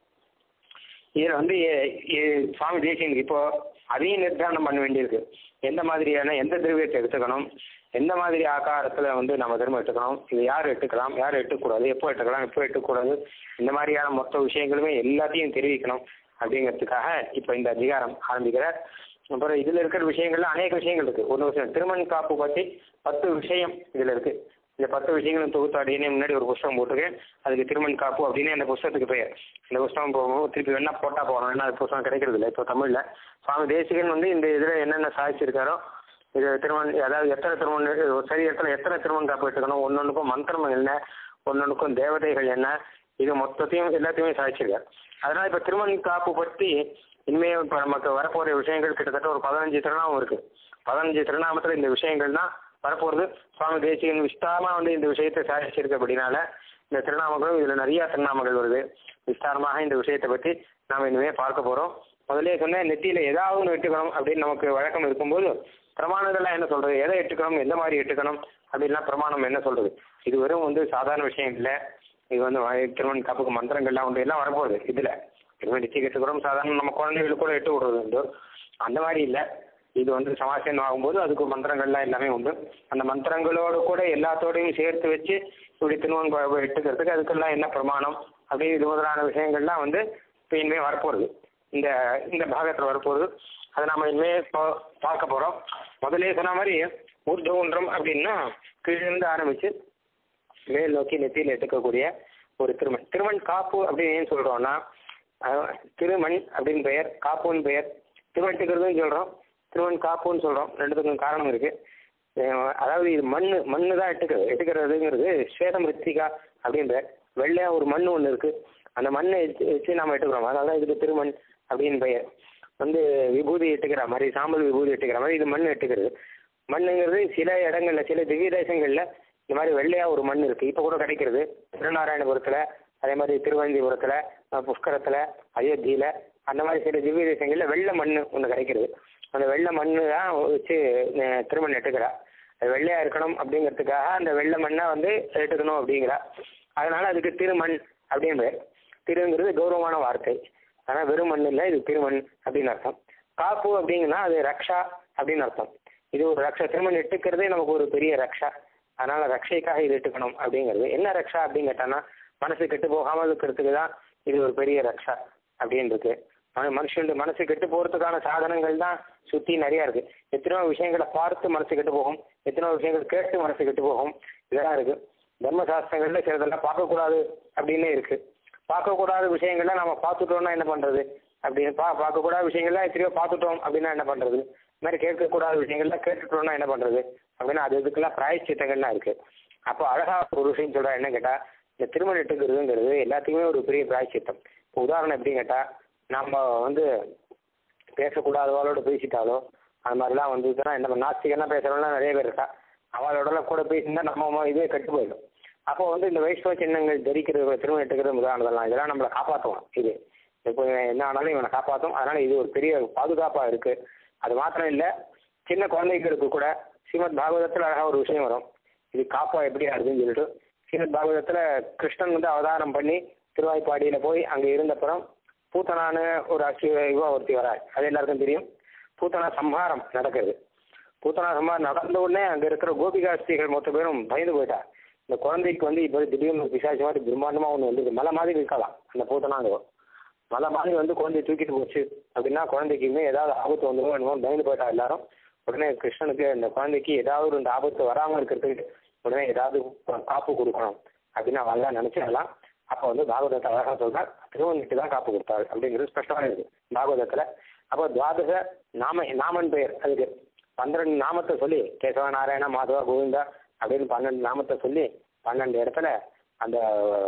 இதில் வந்து எ- எ- சுவாமி தேசியனுக்கு இப்போ அதையும் நிர்தாரணம் பண்ண வேண்டியிருக்கு எந்த மாதிரியான எந்த திரவியத்தை எடுத்துக்கணும் எந்த மாதிரி ஆகாரத்தில் வந்து நம்ம திரும்ப எடுத்துக்கணும் இது யார் எடுத்துக்கலாம் யார் எடுத்துக்கூடாது எப்போ எடுத்துக்கலாம் எப்போ எடுத்துக்கூடாது இந்த மாதிரியான மொத்த விஷயங்களுமே எல்லாத்தையும் தெரிவிக்கணும் அப்படிங்கிறதுக்காக இப்போ இந்த அதிகாரம் ஆரம்பிக்கிறார் அப்புறம் இதில் இருக்கிற விஷயங்கள்ல அநேக விஷயங்கள் இருக்கு ஒரு விஷயம் திருமண் காப்பு பற்றி பத்து விஷயம் இதில் இருக்கு இந்த பத்து விஷயங்களும் தொகுத்து அப்படின்னு முன்னாடி ஒரு புஸ்தகம் போட்டிருக்கேன் அதுக்கு திருமண் காப்பு அப்படின்னு அந்த புஸ்தகத்துக்கு பெயர் இந்த புஸ்தகம் போகும்போது திருப்பி வேணா போட்டா போகணும் ஏன்னா அது புஸ்தகம் கிடைக்கிறது இல்லை இப்போ தமிழ்ல சுவாமி தேசிகன் வந்து இந்த இதில் என்னென்ன சாதிச்சிருக்காரோ இது திருமண் அதாவது எத்தனை திருமண் ஒரு சரி எத்தனை எத்தனை திருமண் காப்பு எடுத்துக்கணும் ஒன்னொன்றுக்கும் மந்திரம் என்ன ஒன்னொன்றுக்கும் தேவதைகள் என்ன இது மொத்தத்தையும் எல்லாத்தையுமே சாதிச்சிருக்காரு அதனால இப்போ திருமண் காப்பு பற்றி இனிமேல் இப்போ நமக்கு வரப்போகிற விஷயங்கள் கிட்டத்தட்ட ஒரு பதினஞ்சு திருநாமம் இருக்கு பதினஞ்சு திருநாமத்தில் இந்த விஷயங்கள் தான் வரப்போகிறது சுவாமி தேசிகன் விஸ்தாரமா வந்து இந்த விஷயத்தை சாதிச்சிருக்கு அப்படின்னால இந்த திருநாமங்களும் இதில் நிறைய திருநாமங்கள் வருது விஸ்தாரமாக இந்த விஷயத்தை பற்றி நாம் இனிமேல் பார்க்க போகிறோம் முதல்ல சொன்னேன் நெத்தியில் ஏதாவது ஒன்று எட்டுக்கணும் அப்படின்னு நமக்கு வழக்கம் இருக்கும்போது பிரமாணங்கள்லாம் என்ன சொல்றது எதை எட்டுக்கணும் எந்த மாதிரி எட்டுக்கணும் அப்படின்லாம் பிரமாணம் என்ன சொல்றது இது வெறும் வந்து சாதாரண விஷயம் இல்லை இது வந்து வ- திருமண் காப்புக்கு மந்திரங்கள்லாம் உண்டு எல்லாம் வரப்போகுது இதுல திருமண நிச்சயம் எட்டுக்கிறோம் சாதாரண நம்ம குழந்தைகளுக்கு கூட எட்டு விடுறது உண்டு அந்த மாதிரி இல்லை இது வந்து சமாசம் ஆகும்போது அதுக்கு மந்திரங்கள்லாம் எல்லாமே உண்டு அந்த மந்திரங்களோடு கூட எல்லாத்தோடையும் சேர்த்து வச்சு இப்படி திருமண் காப்பு எட்டுக்கிறதுக்கு அதுக்கெல்லாம் என்ன பிரமாணம் அப்படி இது முதலான விஷயங்கள்லாம் வந்து இப்போ இனிமேல் வரப்போகுது இந்த இந்த பாகத்தில் வரப்போகுது அதை நாம இனிமேல் இப்போ பார்க்க போகிறோம் முதலே சொன்ன மாதிரி ஊர்துவன்றம் அப்படின்னா கீழிருந்து ஆரம்பிச்சு மேல் நோக்கி நெத்தியில் எடுக்கக்கூடிய ஒரு திருமண் திருமண் காப்பு அப்படின்னு ஏன் சொல்றோம்னா அஹ், திருமண் அப்படின்னு பெயர் காப்புன்னு பெயர் திருமட்டுக்கிறதும் சொல்றோம் திருமண் காப்புன்னு சொல்றோம் ரெண்டுத்துக்கும் காரணம் இருக்கு அஹ், அதாவது இது மண்ணு மண்ணு தான் எட்டுக்கிறது எட்டுக்கிறதுங்கிறது ஸ்வேதம் ரித்திகா அப்படின்ற வெள்ளையா ஒரு மண் ஒன்று இருக்கு அந்த மண்ணை வச்சு வச்சு நாம எட்டுக்கிறோம் அதனால தான் இதுக்கு திருமண் அப்படின்னு பெயர் வந்து விபூதி எட்டுக்கிற மாதிரி சாம்பல் விபூதி எட்டுக்கிற மாதிரி இது மண் எட்டுக்கிறது மண்ணுங்கிறது சில இடங்கள்ல சில திவ்ய தேசங்கள்ல இந்த மாதிரி வெள்ளையா ஒரு மண் இருக்கு இப்போ கூட கிடைக்கிறது திருநாராயணபுரத்துல அதே மாதிரி திருவனந்தபுரத்துல அஹ், புஷ்கரத்துல அயோத்தியில அந்த மாதிரி சில திவ்ய தேசங்கள்ல வெள்ளை மண் ஒன்று கிடைக்கிறது அந்த வெள்ளை மண்ணு தான் வச்சு அஹ், திருமணம் எட்டுக்கிறா அது வெள்ளையா இருக்கணும் அப்படிங்கிறதுக்காக அந்த வெள்ளை மண்ணை வந்து எடுத்துக்கணும் அப்படிங்கிறா அதனால அதுக்கு திருமண் அப்படின்னு பேர் திருங்கிறது கௌரவமான வார்த்தை ஆனா வெறும் மண் இல்லை இது திருமண் அப்படின்னு அர்த்தம் காப்பு அப்படிங்கன்னா அது ரக்ஷா அப்படின்னு அர்த்தம் இது ஒரு ரக்ஷா திருமண் எட்டுக்கிறதே நமக்கு ஒரு பெரிய ரக்ஷா அதனால ரக்ஷைக்காக இது எட்டுக்கணும் அப்படிங்கிறது என்ன ரக்ஷா அப்படின்னு கேட்டான்னா மனசு கெட்டு போகாமல் இருக்கிறதுக்கு தான் இது ஒரு பெரிய ரக்ஷா அப்படின்னு இருக்கு மனு- மனுஷனுடைய மனசு கெட்டு போறதுக்கான சாதனங்கள் தான் சுத்தி நிறைய இருக்கு எத்தனையோ விஷயங்களை பார்த்து மனசு கெட்டு போகும் எத்தனையோ விஷயங்கள் கேட்டு மனசு கெட்டு போகும் இதெல்லாம் இருக்கு தர்மசாஸ்திரங்கள்ல சிலதெல்லாம் பார்க்கக்கூடாது அப்படின்னு இருக்கு பார்க்கக்கூடாத விஷயங்கள்லாம் நம்ம பார்த்துட்டோம்னா என்ன பண்றது அப்படின்னு பா பார்க்கக்கூடாத விஷயங்கள்லாம் எத்தனையோ பார்த்துட்டோம் அப்படின்னா என்ன பண்றது இந்த மாதிரி கேட்கக்கூடாத விஷயங்கள்லாம் கேட்டுட்டோம்னா என்ன பண்றது அப்படின்னா அது இதுக்கெல்லாம் பிராயச்சித்தங்கள்லாம் இருக்கு அப்போ அழகா ஒரு விஷயம் சொல்றா என்ன கேட்டா இந்த திருமணம் எட்டுக்கிறதுங்கிறது எல்லாத்துக்குமே ஒரு பெரிய பிராயச்சித்தம் இப்போ உதாரணம் எப்படின்னு கேட்டா நம்ம வந்து பேசக்கூடாதவாளோட பேசிட்டாலோ அது மாதிரிலாம் வந்ததுன்னா நம்ம நாஸ்திகனா பேசுகிறவங்களாம் நிறைய பேர் இருக்கா அவளோடலாம் கூட பேசியிருந்தா நம்ம இதே கெட்டு போயிடும் அப்போ வந்து இந்த வைஷ்ணவ சின்னங்கள் தரிக்கிறது திரும்ப எடுத்துக்கிறது முதலானதெல்லாம் இதெல்லாம் நம்மளை காப்பாற்றுவோம் இது இப்போ என்ன ஆனாலும் இவனை காப்பாற்றும் அதனால இது ஒரு பெரிய பாதுகாப்பாக இருக்கு அது மாத்திரம் இல்லை சின்ன குழந்தைகளுக்கு கூட ஸ்ரீமத் பாகவதத்தில் அழகாக ஒரு விஷயம் வரும் இது காப்பா எப்படி ஆகுதுன்னு சொல்லிட்டு ஸ்ரீமத் பாகவதத்தில் கிருஷ்ணன் வந்து அவதாரம் பண்ணி திருவாய்ப்பாடியில் போய் அங்கே இருந்தப்புறம் பூத்தனான்னு ஒரு அசி இவா ஒருத்தி வராள் அது எல்லாருக்கும் தெரியும் பூத்தனா சம்ஹாரம் நடக்குது பூத்தனா சம்ஹாரம் நடந்த உடனே அங்கே இருக்கிற கோபிகாஸ்திகள் மொத்த பேரும் பயந்து போயிட்டா இந்த குழந்தைக்கு வந்து இப்போ திடீர்னு பிசாசி மாதிரி பிரம்மாண்டமாக ஒன்று வந்து மலை மாதிரி இருக்கலாம் அந்த பூத்தனாங்க மலை மாதிரி வந்து குழந்தைய தூக்கிட்டு போச்சு அப்படின்னா குழந்தைக்கு இன்னும் ஏதாவது ஆபத்து வந்துடும் என்னமோ பயந்து போயிட்டா எல்லாரும் உடனே கிருஷ்ணனுக்கு இந்த குழந்தைக்கு ஏதாவது ஒரு இந்த ஆபத்து வராமல் இருக்கிறதுக்கு உடனே ஏதாவது காப்பு கொடுக்கணும் அப்படின்னு அவெல்லாம் நினைச்சிடலாம் அப்போ வந்து பாகவதத்தை அழகாக சொல்றார் திருவண்ணிட்டு தான் காப்பு கொடுத்தாள் அப்படிங்கிறது ஸ்பஷ்டமாக இருக்கு பாகவதத்தில் அப்போ துவாதச நாம நாமன் பெயர் அதுக்கு பன்னிரெண்டு நாமத்தை சொல்லி கேசவ நாராயண மாதவ கோவிந்தா அப்படின்னு பன்னெண்டு நாமத்தை சொல்லி பன்னெண்டு இடத்துல அந்த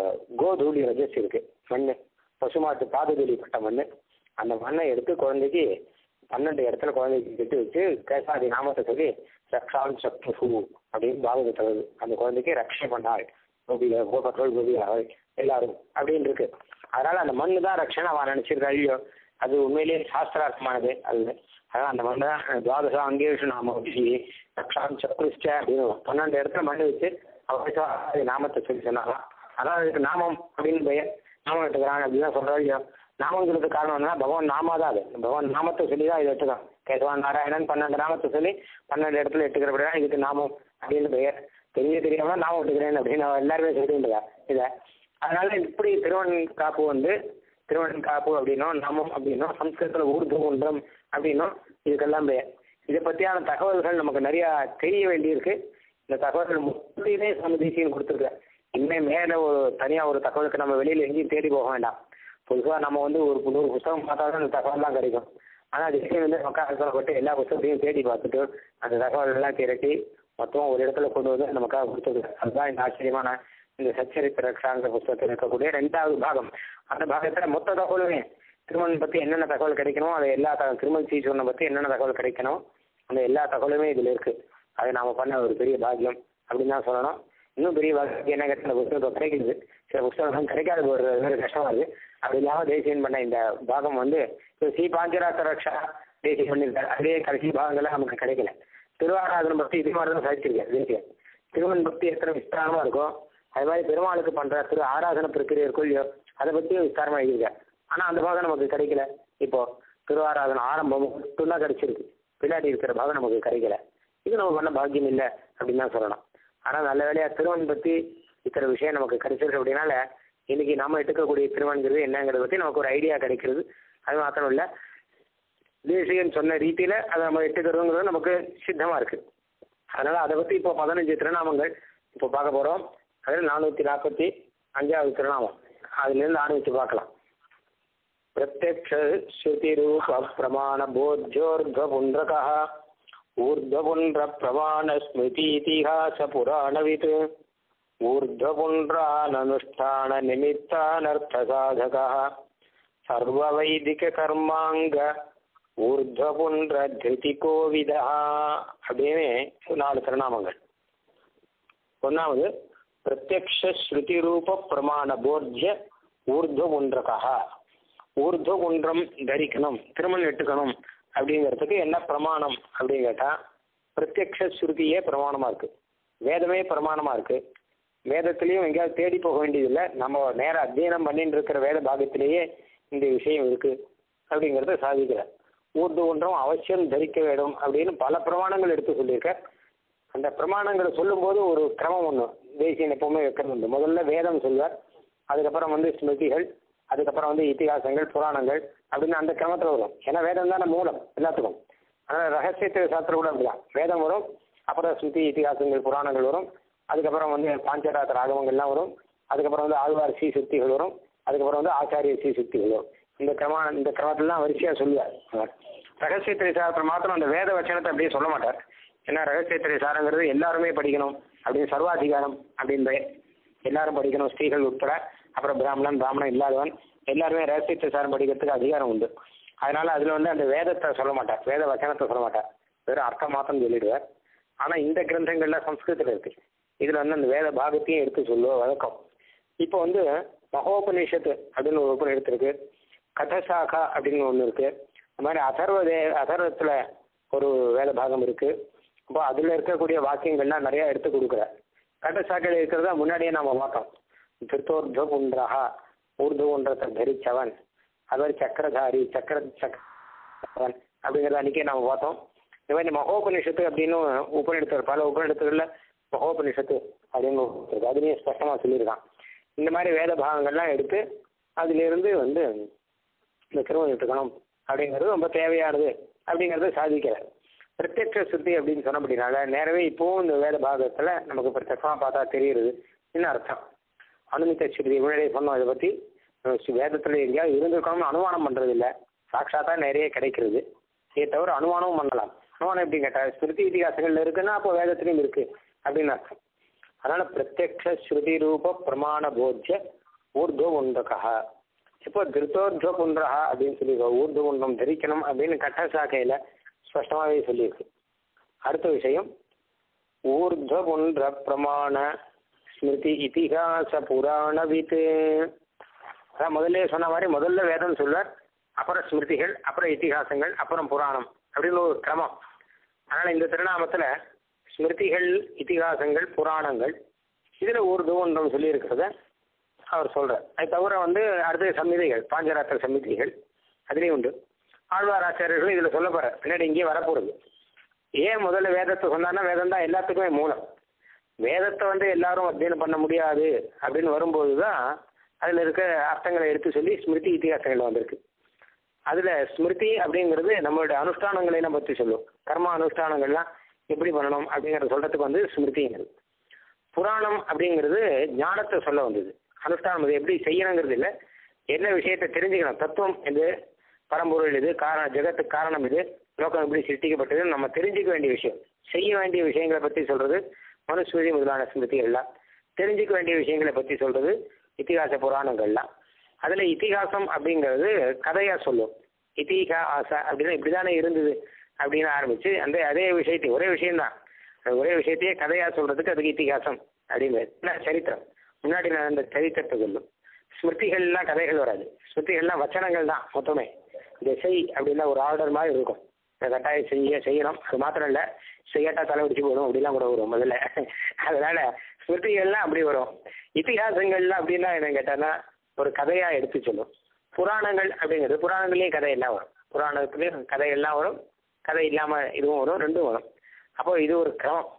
கோதூளி ரஜஸ் இருக்கு மண் பசுமாட்டு பாதுதூளிப்பட்ட மண் அந்த மண்ணை எடுத்து குழந்தைக்கு பன்னெண்டு இடத்துல குழந்தைக்கு கட்டி வச்சு கேசாதி நாமத்தை சொல்லி ரக்ஷான் சக்தி ஹூ அப்படின்னு பாகவதத்தை வருது அந்த குழந்தைக்கு ரக்ஷை பண்ணாள் கோபியில கோபத்தோல் கோபி அவள் எல்லாரும் அப்படின்னு இருக்கு அதனால அந்த மண்ணு தான் ரக்ஷனை அவன் நினைச்சிருக்கா ஐயோ அது உண்மையிலேயே சாஸ்திரார்த்தமானது அது அதான் அந்த மண்ணை துவாதசா அங்கேஷு நாம வச்சு ரக்ஷான் சக்ரிஷ்ட அப்படின்னு பன்னெண்டு இடத்துல மண் வச்சு அவசியம் நாமத்தை சொல்லி சொன்னாலாம் அதான் அதுக்கு நாமம் அப்படின்னு பெயர் நாமம் எடுத்துக்கிறாங்க அப்படின்னு தான் சொல்றோம் இல்லையோ நாமங்கிறது காரணம் என்ன பகவான் நாமா தான் அது பகவான் நாமத்தை சொல்லி தான் இதை எடுத்துக்கலாம் கேசவான் நாராயணன் பன்னெண்டு நாமத்தை சொல்லி பன்னெண்டு இடத்துல எடுத்துக்கிறபடியா இதுக்கு நாமம் அப்படின்னு பெயர் தெரிய தெரியாம நாமம் எடுத்துக்கிறேன் அப்படின்னு அவன் எல்லாருமே சொல்லிட்டு இதை அதனால இப்படி திருவன் காப்பு வந்து திருவன் காப்பு அப்படின்னும் நாமம் அப்படின்னும் சம்ஸ்கிருதத்தில் ஊர்துகுன்றம் அப்படின்னும் இதுக்கெல்லாம் பெயர் இதை பற்றியான தகவல்கள் நமக்கு நிறைய தெரிய வேண்டியிருக்கு இந்த தகவல்கள் முற்றிலுமே சமதேசியம் கொடுத்துருக்க இனிமே மேலே ஒரு தனியாக ஒரு தகவலுக்கு நம்ம வெளியில் எங்கேயும் தேடி போக வேண்டாம் பொதுவாக நம்ம வந்து ஒரு நூறு புத்தகம் பார்த்தா தான் அந்த தகவல்லாம் கிடைக்கும் ஆனால் திசை வந்து மக்கள் எல்லா புத்தகத்தையும் தேடி பார்த்துட்டு அந்த தகவல் எல்லாம் திரட்டி மொத்தம் ஒரு இடத்துல கொண்டு வந்து நமக்காக கொடுத்தது அதுதான் இந்த ஆச்சரியமான இந்த சச்சரித்திர சார்ந்த புத்தகத்தில் இருக்கக்கூடிய ரெண்டாவது பாகம் அந்த பாகத்தில் மொத்த தகவலுமே திருமணம் பற்றி என்னென்ன தகவல் கிடைக்கணும் அது எல்லா த திருமண சீசனை பற்றி என்னென்ன தகவல் கிடைக்கணும் அந்த எல்லா தகவலுமே இதில் இருக்குது அது நாம் பண்ண ஒரு பெரிய பாக்கியம் அப்படின்னு தான் சொல்லணும் இன்னும் பெரிய பாக்கியம் என்ன கேட்டால் இந்த புத்தகத்தை கிடைக்குது சில புத்தகம் கிடைக்காத ஒரு வேறு கஷ்டமாக இருக்குது அப்படி இல்லாமல் தேசியம் பண்ண இந்த பாகம் வந்து ஸ்ரீ பாஞ்சராத்த ரக்ஷா தேசியம் பண்ணியிருக்காரு அதே கடைசி பாகங்கள்லாம் நமக்கு கிடைக்கல திருவாராதனம் பக்தி இதே மாதிரி தான் சாதிச்சிருக்கேன் தேசியம் திருமண் பக்தி எத்தனை விஸ்தாரமாக இருக்கும் அது மாதிரி பெருமாளுக்கு பண்ணுற திரு ஆராதனை பிரக்கிரியை இருக்கும் இல்லையோ அதை பற்றியும் விஸ்தாரமாக எழுதியிருக்கேன் ஆனால் அந்த பாகம் நமக்கு கிடைக்கல இப்போ திருவாராதனை ஆரம்பம் மட்டும்தான் கிடைச்சிருக்கு பின்னாடி இருக்கிற பாகம் நமக்கு கிடைக்கல இது நம்ம பண்ண பாக்கியம் இல்லை அப்படின்னு தான் சொல்லலாம் ஆனால் நல்ல வேலையாக திருவன் பற்றி இத்தனை விஷயம் நமக்கு கிடைச்சிருக்கு அப்படின்னால இன்னைக்கு நாம எடுக்கக்கூடிய திருமணங்கிறது என்னங்கிறத பற்றி நமக்கு ஒரு ஐடியா கிடைக்கிறது அது மாத்திரம் இல்லை தேசிகன் சொன்ன ரீதியில் அதை நம்ம எடுத்துக்கிறதுங்கிறது நமக்கு சித்தமாக இருக்குது அதனால் அதை பற்றி இப்போ பதினஞ்சு திருநாமங்கள் இப்போ பார்க்க போகிறோம் அதில் நானூற்றி நாற்பத்தி அஞ்சாவது திருநாமம் அதுலேருந்து ஆரம்பித்து பார்க்கலாம் பிரத்யக்ஷ ஸ்ருதிரூப பிரமாண போத்தியோர்த புன்றகா ஊர்ಧ್ವಪುಂಡ್ರ ಪ್ರಮಾಣ ಸ್ಮೃತಿತಿಹಾಸ ಪುರಾಣವಿತ್ ಊರ್ಧ್ವಪುಂಡ್ರಾನನುಷ್ಠಾನ ನಿಮಿತ್ತಾನರ್ಥ ಸಾಧಕ ಸರ್ವವೈದಿಕ ಕರ್ಮಾಂಗ ஊர்துவபுன்ற திருதிகோவிதா அப்படின்னு நாலு திருநாமங்கள் ஒன்றாவது பிரத்யக்ஷ ஸ்ருதி ரூப பிரமாண போர்ஜ்ய ஊர்துவபுன்றகா ஊர்துவகுன்றம் தரிக்கணும் திருமணம் எட்டுக்கணும் அப்படிங்கிறதுக்கு என்ன பிரமாணம் அப்படின்னு கேட்டால் பிரத்யக்ஷ ஸ்ருதியே பிரமாணமாக இருக்குது வேதமே பிரமாணமாக இருக்குது வேதத்துலேயும் எங்கேயாவது தேடி போக வேண்டியதில்லை நம்ம நேராக அத்தியனம் பண்ணிட்டு இருக்கிற வேத பாகத்திலேயே இந்த விஷயம் இருக்குது அப்படிங்கிறத சாதிக்கிறார் ஊர்து ஒன்றும் அவசியம் தரிக்க வேண்டும் அப்படின்னு பல பிரமாணங்கள் எடுத்து சொல்லியிருக்க அந்த பிரமாணங்களை சொல்லும்போது ஒரு கிரமம் ஒன்று தேசியன் எப்பவுமே வைக்கிறது உண்டு முதல்ல வேதம் சொல்வார் அதுக்கப்புறம் வந்து ஸ்மிருதிகள் அதுக்கப்புறம் வந்து இத்திகாசங்கள் புராணங்கள் அப்படின்னு அந்த கிரமத்தில் வரும் ஏன்னா வேதம் தானே மூலம் எல்லாத்துக்கும் அதனால் ரகசியத்திர சாஸ்திரம் கூட அப்படிதான் வேதம் வரும் அப்புறம் ஸ்மிருதி இத்திகாசங்கள் புராணங்கள் வரும் அதுக்கப்புறம் வந்து பாஞ்சராத்திர ராகவங்கள்லாம் வரும் அதுக்கப்புறம் வந்து ஆழ்வார் சி சுத்திகள் வரும் அதுக்கப்புறம் வந்து ஆச்சாரிய சி சுத்திகள் வரும் இந்த கிரம இந்த கிரமத்திலாம் வரிசையாக சொல்லுவார் அவர் ரகசியத்திரை சாஸ்திரம் மாத்திரம் அந்த வேத வச்சனத்தை அப்படியே சொல்ல மாட்டார் ஏன்னா ரகசியத்திரை சாரங்கிறது எல்லாருமே படிக்கணும் அப்படின்னு சர்வாதிகாரம் அப்படின்னு எல்லாரும் படிக்கணும் ஸ்திரீகள் உட்பட அப்புறம் பிராமணன் பிராமணன் இல்லாதவன் எல்லாருமே ரகசியத்தை சாரம் படிக்கிறதுக்கு அதிகாரம் உண்டு அதனால அதில் வந்து அந்த வேதத்தை சொல்ல மாட்டார் வேத வச்சனத்தை சொல்ல மாட்டார் வெறும் அர்த்தம் மாத்திரம் சொல்லிடுவார் ஆனால் இந்த கிரந்தங்கள்ல சம்ஸ்கிருதத்தில் இருக்கு இதில் வந்து அந்த வேத பாகத்தையும் எடுத்து சொல்லுவ வழக்கம் இப்போ வந்து மகோபநிஷத்து அப்படின்னு ஒரு உபநிஷத்து இருக்கு கதசாகா அப்படின்னு ஒன்று இருக்கு அது மாதிரி அதர்வ வே அதர்வத்தில் ஒரு வேத பாகம் இருக்கு அப்போ அதில் இருக்கக்கூடிய வாக்கியங்கள்லாம் நிறைய எடுத்து கொடுக்குறார் கதசாக்கையில் இருக்கிறத முன்னாடியே நம்ம பார்த்தோம் திருத்தோர்த புன்றஹா ஊர்து ஒன்றத்தை தரிச்சவன் அது மாதிரி சக்கரதாரி சக்கர சக்கரவன் அப்படிங்கிறத அன்றைக்கே நம்ம பார்த்தோம் இந்த மாதிரி மகோபனிஷத்து அப்படின்னு உபநிடத்து பல உபநிடத்துகளில் மகோபனிஷத்து அப்படின்னு ஒன்று இருக்கு அதுலேயும் ஸ்பஷ்டமாக சொல்லியிருக்கான் இந்த மாதிரி வேத பாகங்கள்லாம் எடுத்து அதிலிருந்து வந்து இந்த திருமணம் எடுத்துக்கணும் அப்படிங்கிறது ரொம்ப தேவையானது அப்படிங்கிறத சாதிக்கிறார் பிரத்யட்ச சுத்தி அப்படின்னு சொன்னபடினால நேரவே இப்போவும் இந்த வேத பாகத்தில் நமக்கு பிரத்யட்சமாக பார்த்தா தெரியுது என்ன அர்த்தம் அனுமித்த ஸ்ருதி முன்னாடியே சொன்னோம் இதை பற்றி வேதத்தில் எங்கேயாவது இருந்திருக்கணும்னு அனுமானம் பண்ணுறது இல்லை சாட்சாத்தா நிறைய கிடைக்கிறது இதை தவிர அனுமானமும் பண்ணலாம் அனுமானம் எப்படி கேட்டால் ஸ்மிருதி இதிகாசங்கள்ல இருக்குன்னா அப்போ வேதத்திலையும் இருக்கு அப்படின்னு அர்த்தம் அதனால பிரத்யக்ஷ ஸ்ருதி ரூப பிரமாண போஜ்ய ஊர்துவ உண்டகா இப்போ திருத்தோர்துவ புன்றஹா அப்படின்னு சொல்லி ஊர்துவ குண்டம் தரிக்கணும் அப்படின்னு கட்ட சாக்கையில ஸ்பஷ்டமாகவே சொல்லியிருக்கு அடுத்த விஷயம் ஊர்துவ குன்ற பிரமாண ஸ்மிருதி இதிகாச புராணவித் அதான் முதல்ல சொன்ன மாதிரி முதல்ல வேதம் சொல்வார் அப்புறம் ஸ்மிருதிகள் அப்புறம் இதிகாசங்கள் அப்புறம் புராணம் அப்படின்னு ஒரு கிரமம் அதனால் இந்த திருநாமத்தில் ஸ்மிருதிகள் இதிகாசங்கள் புராணங்கள் இதில் ஒரு துவன்றம் சொல்லியிருக்கிறத அவர் சொல்கிறார் அது தவிர வந்து அடுத்த சம்மிதைகள் பாஞ்சராத்திர சம்மிதிகள் அதுலேயும் உண்டு ஆழ்வார் ஆச்சாரியர்களும் இதில் சொல்ல போகிறார் பின்னாடி இங்கேயே வரப்போகிறது ஏன் முதல்ல வேதத்தை சொன்னார்னா வேதம் தான் எல்லாத்துக்குமே மூலம் வேதத்தை வந்து எல்லாரும் அத்தியனம் பண்ண முடியாது அப்படின்னு வரும்போது தான் அதில் இருக்க அர்த்தங்களை எடுத்து சொல்லி ஸ்மிருதி இத்திகாசங்கள் வந்திருக்கு அதில் ஸ்மிருதி அப்படிங்கிறது நம்மளுடைய அனுஷ்டானங்களை நம்ம பற்றி சொல்லும் கர்ம அனுஷ்டானங்கள்லாம் எப்படி பண்ணணும் அப்படிங்கிறத சொல்கிறதுக்கு வந்து ஸ்மிருதிங்கிறது புராணம் அப்படிங்கிறது ஞானத்தை சொல்ல வந்தது அனுஷ்டானம் அது எப்படி செய்யணுங்கிறது இல்லை என்ன விஷயத்தை தெரிஞ்சுக்கணும் தத்துவம் இது பரம்பொருள் இது காரணம் ஜெகத்துக்கு காரணம் இது லோகம் எப்படி சிருஷ்டிக்கப்பட்டது நம்ம தெரிஞ்சுக்க வேண்டிய விஷயம் செய்ய வேண்டிய விஷயங்களை பற்றி சொல்கிறது மனுஸ்மிருதி முதலான ஸ்மிருதிகள்லாம் தெரிஞ்சுக்க வேண்டிய விஷயங்களை பற்றி சொல்கிறது இத்திகாச புராணங்கள்லாம் அதில் இத்திகாசம் அப்படிங்கிறது கதையாக சொல்லும் இத்திகா ஆசா அப்படின்னா இப்படி தானே இருந்தது அப்படின்னு ஆரம்பித்து அந்த அதே விஷயத்தை ஒரே விஷயம்தான் அது ஒரே விஷயத்தையே கதையாக சொல்கிறதுக்கு அதுக்கு இத்திகாசம் அப்படின்னு சரித்திரம் முன்னாடி நான் அந்த சரித்திரத்தை சொல்லும் ஸ்மிருதிகள்லாம் கதைகள் வராது ஸ்மிருதிகள்லாம் வச்சனங்கள் தான் மொத்தமே இந்த செய் அப்படின்னா ஒரு ஆர்டர் மாதிரி இருக்கும் இந்த கட்டாயம் செய்ய செய்யணும் அது மாத்திரம் இல்லை செய்யாட்டா தலைவடிச்சு போடும் அப்படிலாம் கூட வரும் முதல்ல அதனால ஸ்மிருதிகள்லாம் அப்படி வரும் இத்திகாசங்கள்லாம் அப்படின்னா என்ன கேட்டான்னா ஒரு கதையாக எடுத்து சொல்லும் புராணங்கள் அப்படிங்கிறது புராணங்கள்லேயும் கதையெல்லாம் வரும் புராணத்துலேயும் கதையெல்லாம் வரும் கதை இல்லாமல் இதுவும் வரும் ரெண்டும் வரும் அப்போது இது ஒரு கிரமம்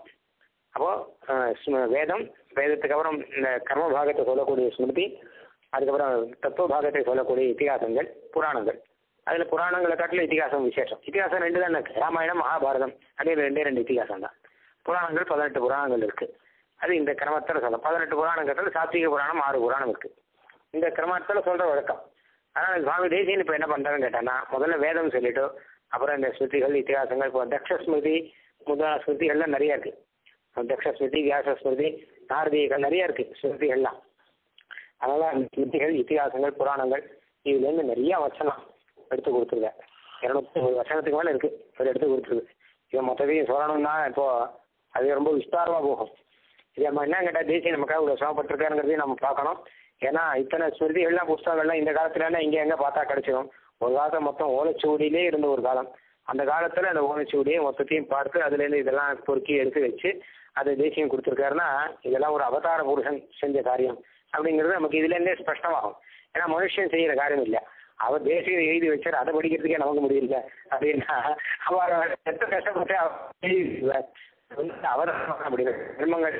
அப்போது வேதம் வேதத்துக்கு அப்புறம் இந்த கர்ம பாகத்தை சொல்லக்கூடிய ஸ்மிருதி அதுக்கப்புறம் தத்துவ பாகத்தை சொல்லக்கூடிய இத்திகாசங்கள் புராணங்கள் அதில் புராணங்களை காட்டிலும் இத்திகாசம் விசேஷம் இத்திகாசம் ரெண்டு தான் இருக்கு ராமாயணம் மகாபாரதம் அப்படின்னு ரெண்டே ரெண்டு இத்திகாசம் தான் புராணங்கள் பதினெட்டு புராணங்கள் இருக்குது அது இந்த கிரமத்தில் சொல்லும் பதினெட்டு புராணங்கிறதுல சாத்விக புராணம் ஆறு புராணம் இருக்குது இந்த கிரமத்தில் சொல்கிற வழக்கம் அதனால் சுவாமி தேசியன் இப்போ என்ன பண்ணுறாருன்னு கேட்டான்னா முதல்ல வேதம் சொல்லிட்டு அப்புறம் இந்த ஸ்மிருதிகள் இத்திகாசங்கள் இப்போ தக்ஷ ஸ்மிருதி முதலான ஸ்மிருதிகள்லாம் நிறைய இருக்குது தக்ஷ ஸ்மிருதி வியாச ஸ்மிருதி நாரதீகள் நிறைய இருக்குது ஸ்மிருதிகள்லாம் அதனால் அந்த ஸ்மிருதிகள் இத்திகாசங்கள் புராணங்கள் இதுலேருந்து நிறைய வச்சனம் எடுத்து கொடுத்துருக்கேன் இரநூத்தி ஒரு வருஷத்துக்கு மேலே இருக்குது அது எடுத்து கொடுத்துருக்கு இதை மொத்தத்தையும் சொல்லணும்னா இப்போது அது ரொம்ப விஸ்தாரமாக போகும் இது நம்ம என்ன கேட்டால் தேசிய நமக்காக இவ்வளோ சிரமப்பட்டிருக்காருங்கிறதையும் நம்ம பார்க்கணும் ஏன்னா இத்தனை ஸ்மிருதிகள்லாம் புஸ்தகங்கள்லாம் இந்த காலத்துலலாம் இங்கே எங்கே பார்த்தா கிடச்சிடும் ஒரு காலத்தில் மொத்தம் ஓலைச்சுவடியிலே இருந்த ஒரு காலம் அந்த காலத்தில் அந்த ஓலைச்சுவடியை மொத்தத்தையும் பார்த்து அதுலேருந்து இதெல்லாம் பொறுக்கி எடுத்து வச்சு அதை தேசியம் கொடுத்துருக்காருன்னா இதெல்லாம் ஒரு அவதார புருஷன் செஞ்ச காரியம் அப்படிங்கிறது நமக்கு இதுலேருந்தே ஸ்பஷ்டமாகும் ஏன்னா மனுஷன் செய்கிற காரியம் இல்லை அவர் தேசியம் எழுதி வச்சார் அதை படிக்கிறதுக்கே நமக்கு முடியல அப்படின்னா அவர் எத்த கஷ்டப்பட்டு அவர் அவர் அப்படிங்கிற தர்மங்கள்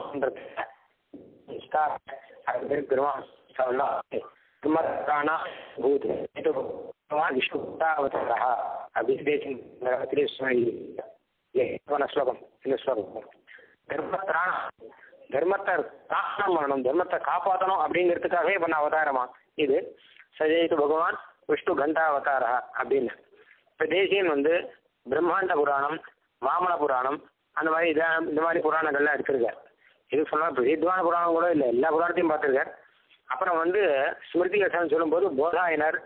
பெருமான் பிரம்மராணா பூத் பகவான் விஷ்ணுவதாவதாரா அப்படின்னு தேசிய ஸ்லோகம் இந்த ஸ்லோகம் தர்மத்ராணா தர்மத்தை தானம் பண்ணணும் தர்மத்தை காப்பாற்றணும் அப்படிங்கிறதுக்காகவே பண்ண அவதாரமா இது சஜயித்து பகவான் விஷ்ணு கண்டா அவதாரா அப்படின்னு இப்போ தேசியன் வந்து பிரம்மாண்ட புராணம் வாமன புராணம் அந்த மாதிரி இதை இந்த மாதிரி புராணங்கள்லாம் எடுத்திருக்கார் இது சொன்னால் பிரசித்தமான புராணம் கூட இல்லை எல்லா புராணத்தையும் பார்த்துருக்கார் அப்புறம் வந்து ஸ்மிருதி கஷன் சொல்லும்போது போதாயனர்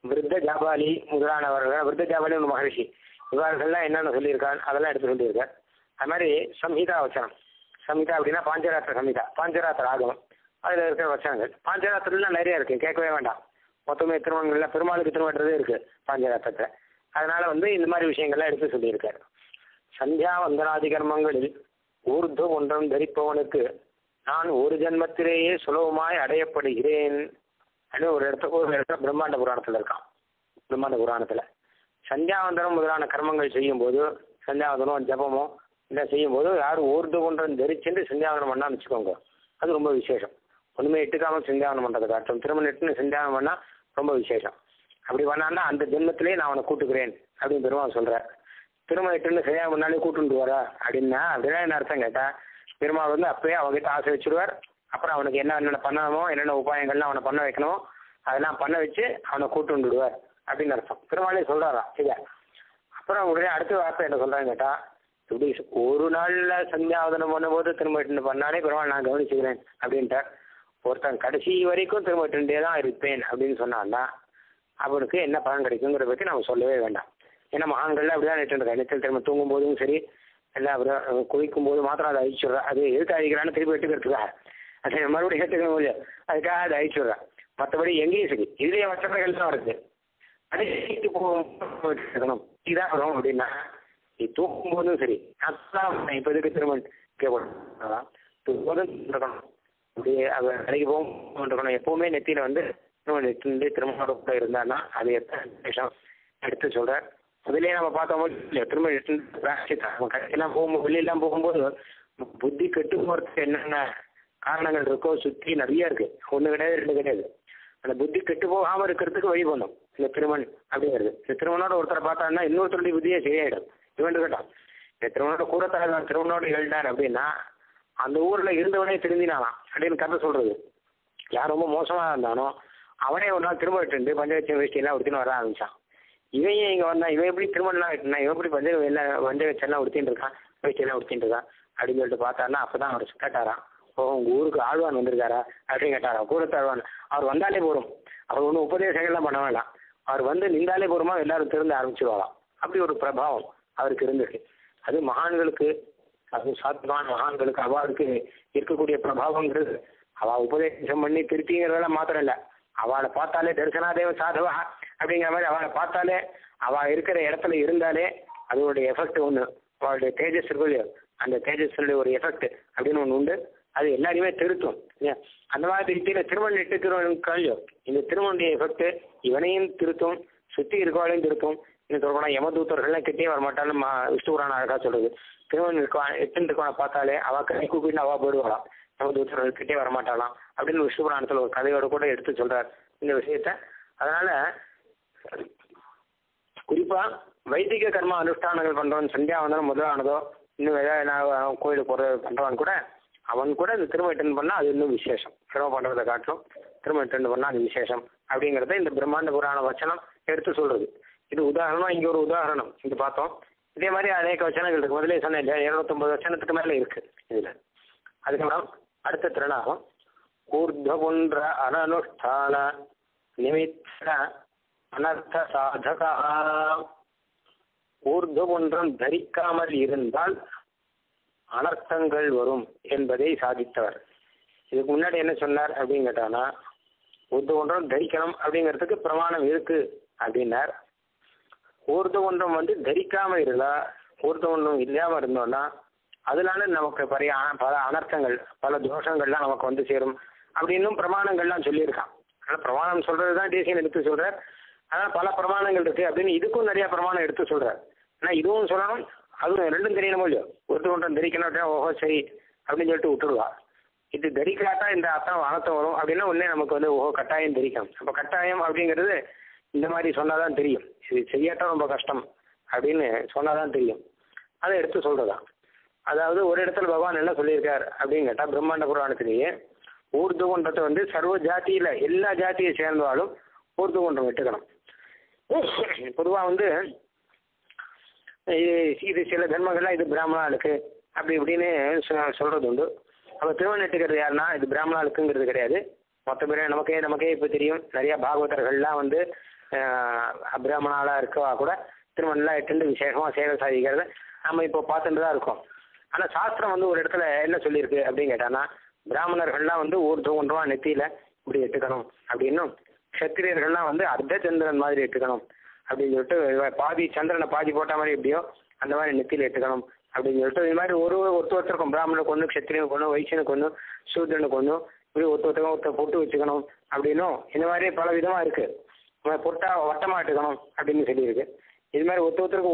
விருத்த ஜாபாலி முதலானவர்கள் விருத்த ஜாபாலி ஒரு மகரிஷி இவர்கள்லாம் என்னென்ன சொல்லியிருக்கான் அதெல்லாம் எடுத்து சொல்லியிருக்கார் அது மாதிரி சம்ஹிதா வச்சனம் சம்ஹிதா அப்படின்னா பாஞ்சராத்திர சம்ஹிதா பாஞ்சராத்திர ஆகமம் அதில் இருக்கிற வச்சனங்கள் பாஞ்சராத்திரம்லாம் நிறைய இருக்கு கேட்கவே வேண்டாம் மொத்தமே திருமணங்கள்ல பெருமாளுக்கு திருமணன்றதே இருக்கு பாஞ்சராத்திரத்தில் அதனால வந்து இந்த மாதிரி விஷயங்கள்லாம் எடுத்து சொல்லியிருக்காரு சந்தியா வந்தனாதி கர்மங்களில் ஊர்து ஒன்றம் தரிப்பவனுக்கு நான் ஒரு ஜென்மத்திலேயே சுலபமாய் அடையப்படுகிறேன் அப்படின்னு ஒரு இடத்துல ஒரு இடத்துல பிரம்மாண்ட புராணத்தில் இருக்கான் பிரம்மாண்ட புராணத்தில் சந்தியாவந்தனம் முதலான கர்மங்கள் செய்யும்போது சந்தியாவந்தனம் ஜபமோ இல்லை செய்யும்போது யாரும் ஊர்து ஒன்றம் தரிச்சுட்டு சந்தியாவந்தனம் பண்ணான்னு வச்சுக்கோங்க அது ரொம்ப விசேஷம் ஒன்றுமே இட்டுக்காம சந்தியாவனம் பண்ணுறது காட்டும் திருமணம் இட்டுன்னு சந்தியாவனம் பண்ணால் ரொம்ப விசேஷம் அப்படி பண்ணான்னா அந்த ஜென்மத்திலே நான் அவனை கூட்டுக்கிறேன் அப்படின்னு பெருமாள் சொல்கிறார் திருமணம் இட்டுன்னு சரியாக முன்னாலே கூட்டுட்டு வரா அப்படின்னா அப்படின்னா என்ன அர்த்தம் கேட்டால் பெருமாள் வந்து அப்பயே அவங்ககிட்ட ஆசை வச்சிருவார் அப்புறம் அவனுக்கு என்ன என்னென்ன பண்ணணுமோ என்னென்ன உபாயங்கள்லாம் அவனை பண்ண வைக்கணுமோ அதெல்லாம் பண்ண வச்சு அவனை கூட்டு விடுவார் அப்படின்னு அர்த்தம் பெருமாளே சொல்கிறாராம் இதை அப்புறம் உடனே அடுத்த வார்த்தை என்ன சொல்கிறாங்க கேட்டால் இப்படி ஒரு நாளில் சந்தியாவதனம் பண்ணும்போது திரும்ப இட்டு பண்ணாலே பெருமாள் நான் கவனிச்சுக்கிறேன் அப்படின்ட்டார் ஒருத்தன் கடைசி வரைக்கும் திரும்ப இட்டுட்டே தான் இருப்பேன் அப்படின்னு சொன்னான்னா அவனுக்கு என்ன பலன் கிடைக்குங்கிறத பற்றி நம்ம சொல்லவே வேண்டாம் ஏன்னா மகான்கள்லாம் அப்படி தான் நிட்டு நிச்சல் திரும்ப தூங்கும் போதும் சரி எல்லாம் அப்புறம் குளிக்கும் போது மாத்திரம் அதை அழிச்சுடுறா அது எதுக்கு அழிக்கிறான்னு திருப்பி எடுத்துக்கிறதுக்காக அது மறுபடியும் எடுத்துக்க முடியும் அதுக்காக அதை அழிச்சுடுறா மற்றபடி எங்கேயும் சரி இதுலேயே வசதிகள் தான் வருது அது வீட்டு போகணும் இதான் வரும் அப்படின்னா நீ தூக்கும் போதும் சரி அதான் இப்போ எதுக்கு திரும்ப கேட்கணும் தூக்கும்போதும் இருக்கணும் அப்படியே அவ வேலைக்கு போகும் இருக்கணும் எப்பவுமே நெத்தியில வந்து நெத்திலிருந்து திருமணோட கூட இருந்தான்னா அது எத்தனை நிமிஷம் எடுத்து சொல்கிறேன் முதலே நம்ம பார்த்தோம் இல்லையா திரும்ப நம்ம கடைசியெல்லாம் போகும்போது வெளியெல்லாம் போகும்போது புத்தி கெட்டு போகிறதுக்கு என்னென்ன காரணங்கள் இருக்கோ சுற்றி நிறைய இருக்கு ஒன்று கிடையாது ரெண்டு கிடையாது அந்த புத்தி கெட்டு போகாமல் இருக்கிறதுக்கு வழி பண்ணும் இந்த திருமண் அப்படிங்கிறது இந்த திருமணோட ஒருத்தரை பார்த்தான்னா இன்னொருத்தருடைய புத்தியே சரியாயிடும் இவன் கேட்டான் இந்த திருமணோட கூட தலைவர் திருமணோட எழுந்தார் அப்படின்னா அந்த ஊரில் இருந்தவனே திருந்தினாலாம் அப்படின்னு கதை சொல்றது யார் ரொம்ப மோசமாக இருந்தானோ அவனே ஒரு நாள் திரும்ப விட்டு பஞ்சவச்சம் வேஷ்டியெல்லாம் உடுத்தின்னு வர ஆரம்பிச்சான் இவன் ஏன் இங்கே வந்தான் இவன் எப்படி திருமணம்லாம் வெட்டினா இவன் எப்படி பஞ்ச எல்லாம் பஞ்சவச்செல்லாம் உடுத்தின்னு இருக்கான் வேஷ்டியெல்லாம் உடுத்தின்னு இருக்கான் அப்படின்னு சொல்லிட்டு பார்த்தாருன்னா அப்போ தான் அவர் கேட்டாராம் ஓ உங்கள் ஊருக்கு ஆழ்வான் வந்திருக்காரா அப்படின்னு கேட்டாராம் கூடத்து ஆழ்வான் அவர் வந்தாலே போதும் அவர் ஒன்றும் உபதேசங்கள்லாம் பண்ண வேண்டாம் அவர் வந்து நின்றாலே போருமா எல்லாரும் திறந்து ஆரம்பிச்சிருவாராம் அப்படி ஒரு பிரபாவம் அவருக்கு இருந்திருக்கு அது மகான்களுக்கு அது சாத்வான மகான்களுக்கு அவளுக்கு இருக்கக்கூடிய பிரபாவங்கிறது அவள் உபதேசம் பண்ணி திருப்திங்கிறதெல்லாம் மாத்திரம் இல்லை அவளை பார்த்தாலே தரிசனாதேவ சாதவா அப்படிங்கிற மாதிரி அவளை பார்த்தாலே அவள் இருக்கிற இடத்துல இருந்தாலே அதோடைய எஃபெக்ட் ஒன்று அவளுடைய தேஜஸ் இருக்கு இல்லையோ அந்த தேஜஸுடைய ஒரு எஃபெக்ட் அப்படின்னு ஒன்று உண்டு அது எல்லாரையுமே திருத்தும் ஏன் அந்த மாதிரி ரீதியில திருமணம் இட்டு திருமணம் கழியோ இந்த திருமணுடைய எஃபெக்ட் இவனையும் திருத்தும் சுற்றி இருக்கவாளையும் திருத்தும் இன்னும் சொல்லப்போனால் யமதூத்தர்கள்லாம் கிட்டே வரமாட்டான்னு மா விஷ்ணு புராணம் அழகாக சொல்லுது திருமணம் இருக்கவா எட்டுன்னு இருக்கவனை பார்த்தாலே அவள் கை கூப்பிட்டு அவள் போயிடுவாளாம் யமதூத்தர்கள் கிட்டே வரமாட்டாளாம் அப்படின்னு விஷ்ணு புராணத்தில் ஒரு கதையோட கூட எடுத்து சொல்றார் இந்த விஷயத்த அதனால குறிப்பா வைதிக கர்ம அனுஷ்டானங்கள் பண்றவன் சந்தியாவந்தனம் முதலானதோ இன்னும் ஏதாவது கோயிலுக்கு போகிறது பண்றவன் கூட அவன் கூட இந்த திரும்ப அட்டன் பண்ணால் அது இன்னும் விசேஷம் திரும்ப பண்ணுறதை காட்டிலும் திரும்ப அட்டன் பண்ணால் அது விசேஷம் அப்படிங்கிறத இந்த பிரம்மாண்ட புராண வச்சனம் எடுத்து சொல்றது இது உதாரணம் இங்கே ஒரு உதாரணம் இது பார்த்தோம் இதே மாதிரி அநேக வச்சனங்கள் இருக்கு முதலே சொன்னேன் இல்லையா இருநூத்தொம்பது வச்சனத்துக்கு மேலே இருக்கு இதில் அதுக்கப்புறம் அடுத்த திருநாகம் ஊர்துவபுன்ற அனனுஷ்டான நிமித்த அனர்த்த சாதகா ஊர்துவொன்றம் தரிக்காமல் இருந்தால் அனர்த்தங்கள் வரும் என்பதை சாதித்தவர் இதுக்கு முன்னாடி என்ன சொன்னார் அப்படின்னு கேட்டானா ஊர்து ஒன்றம் தரிக்கணும் அப்படிங்கிறதுக்கு பிரமாணம் இருக்கு அப்படின்னார் ஊர்து ஒன்றம் வந்து தரிக்காம இருந்தா ஊர்து ஒன்றம் இல்லாம இருந்தோம்னா அதனால நமக்கு பரிய பல அனர்த்தங்கள் பல தோஷங்கள்லாம் நமக்கு வந்து சேரும் அப்படின்னும் பிரமாணங்கள்லாம் சொல்லியிருக்கான் ஆனால் பிரமாணம் சொல்றது தான் தேசியன் எடுத்து சொல்றார் ஆனால் பல பிரமாணங்கள் இருக்கு அப்படின்னு இதுக்கும் நிறைய பிரமாணம் எடுத்து சொல்றார் ஆனால் இதுவும் சொல்லணும் அதுவும் ரெண்டும் தெரியணும் இல்லையோ ஒருத்தர் ஒன்றம் தரிக்கணும் அப்படின்னா ஓஹோ சரி அப்படின்னு சொல்லிட்டு விட்டுடுவா இது தரிக்காட்டா இந்த அர்த்தம் அர்த்தம் வரும் அப்படின்னா உடனே நமக்கு வந்து ஓஹோ கட்டாயம் தரிக்கும் அப்போ கட்டாயம் அப்படிங்கிறது இந்த மாதிரி சொன்னாதான் தெரியும் இது செய்யாட்டா ரொம்ப கஷ்டம் அப்படின்னு சொன்னாதான் தெரியும் அதை எடுத்து சொல்றதா அதாவது ஒரு இடத்துல பகவான் என்ன சொல்லியிருக்கார் அப்படின்னு கேட்டால் பிரம்மாண்ட புராணத்திலேயே ஊர்துகுன்றத்தை வந்து சர்வ ஜாத்தியில் எல்லா ஜாத்தியை சேர்ந்தாலும் ஊர்துகுன்றம் விட்டுக்கணும் பொதுவாக வந்து இது சில தர்மங்கள்லாம் இது பிராமணாளுக்கு அப்படி இப்படின்னு சொல்றது உண்டு அப்போ திருமணம் எடுத்துக்கிறது யாருன்னா இது பிராமணாளுக்குங்கிறது கிடையாது மொத்த பேர் நமக்கே நமக்கே இப்போ தெரியும் நிறைய பாகவதர்கள்லாம் வந்து அபிராமணாலாக இருக்கவா கூட திருமணம்லாம் எட்டுண்டு விசேஷமாக சேவை சாதிக்கிறத நம்ம இப்போ பார்த்துட்டு தான் இருக்கோம் ஆனால் சாஸ்திரம் வந்து ஒரு இடத்துல என்ன சொல்லியிருக்கு அப்படின்னு கேட்டான்னா பிராமணர்கள்லாம் வந்து ஊர்துவம் ஒன்றுவா நெத்தியில் இப்படி எட்டுக்கணும் அப்படின்னும் க்ஷத்திரியர்கள்லாம் வந்து அர்த்த சந்திரன் மாதிரி எட்டுக்கணும் அப்படின்னு சொல்லிட்டு பாதி சந்திரனை பாதி போட்ட மாதிரி எப்படியோ அந்த மாதிரி நெத்தியில் எட்டுக்கணும் அப்படின்னு சொல்லிட்டு இது மாதிரி ஒரு ஒருத்தர் ஒருத்தருக்கும் பிராமணனுக்கு ஒன்று க்ஷத்திரியனுக்கு ஒன்று வைசியனுக்கு ஒன்று சூத்திரனுக்கு ஒன்று இப்படி ஒருத்தர் ஒருத்தருக்கும் ஒருத்தர் பொட்டு வச்சுக்கணும் அப்படின்னும் இந்த மாதிரி பல விதமாக இருக்குது பொட்டா வட்டமாக எடுக்கணும் அப்படின்னு சொல்லியிருக்கு இது மாதிரி ஒருத்தர் ஒருத்தருக்கு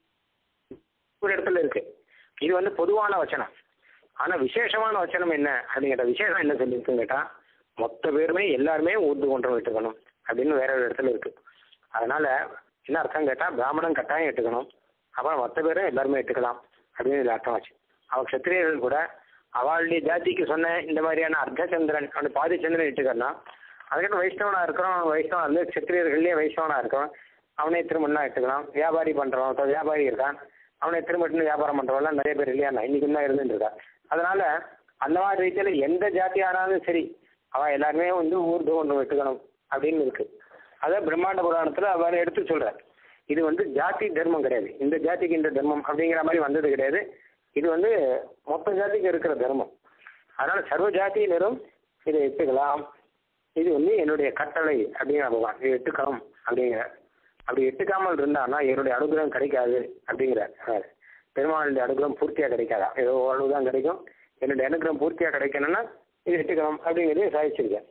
ஒரு இடத்துல இருக்கு இது வந்து பொதுவான வச்சனம் ஆனால் விசேஷமான வச்சனம் என்ன அப்படிங்கிற விசேஷம் என்ன சொல்லியிருக்குன்னு கேட்டால் மொத்த பேருமே எல்லாருமே ஊர்து கொண்டு விட்டுக்கணும் அப்படின்னு வேற ஒரு இடத்துல இருக்கு அதனால என்ன அர்த்தம் கேட்டால் பிராமணன் கட்டாயம் எடுத்துக்கணும் அப்புறம் மொத்த பேரும் எல்லாருமே எடுத்துக்கலாம் அப்படின்னு இதில் அர்த்தம் ஆச்சு அவன் க்ஷத்திரியர்கள் கூட அவளுடைய ஜாதிக்கு சொன்ன இந்த மாதிரியான அர்த்தச்சந்திரன் அந்த பாதி சந்திரன் இட்டுக்கன்னா அதுக்கப்புறம் வைஷ்ணவனாக இருக்கிறோம் வைஷ்ணவன் வந்து க்ஷத்திரியர்கள்லேயே வைஷ்ணவனாக இருக்கிறோம் அவனே திருமணம் எடுத்துக்கலாம் வியாபாரி பண்ணுறவன் ஒருத்தன் வியாபாரி இருக்கான் அவனை திருமணம் வியாபாரம் பண்ணுறவெல்லாம் நிறைய பேர் இல்லையா இன்னைக்கு தான் இருந்துட்டு இருக்கா அதனால அந்த மாதிரி ரீதியில் எந்த ஜாதி ஆனாலும் சரி அவன் எல்லாருமே வந்து ஊர்து ஒன்று விட்டுக்கணும் அப்படின்னு இருக்கு அதை பிரம்மாண்ட புராணத்தில் அவர் எடுத்து சொல்கிறார் இது வந்து ஜாதி தர்மம் கிடையாது இந்த ஜாதிக்கு இந்த தர்மம் அப்படிங்கிற மாதிரி வந்தது கிடையாது இது வந்து மொத்த ஜாதிக்கு இருக்கிற தர்மம் அதனால சர்வ ஜாதியினரும் இதை எடுத்துக்கலாம் இது வந்து என்னுடைய கட்டளை அப்படிங்கிற பகவான் இதை எடுத்துக்கணும் அப்படிங்கிற அப்படி எடுத்துக்காமல் இருந்தான்னா என்னுடைய அனுகிரகம் கிடைக்காது அப்படிங்கிறார் அவர் பெருமாளுடைய அனுகிரகம் பூர்த்தியாக கிடைக்காதா ஏதோ ஓரளவு தான் கிடைக்கும் என்னுடைய அனுகிரகம் பூர்த்தியாக கிடைக்கணும்னா இது எட்டுக்கணும் அப்படிங்கிறதையும் சாதிச்சிருக்கேன்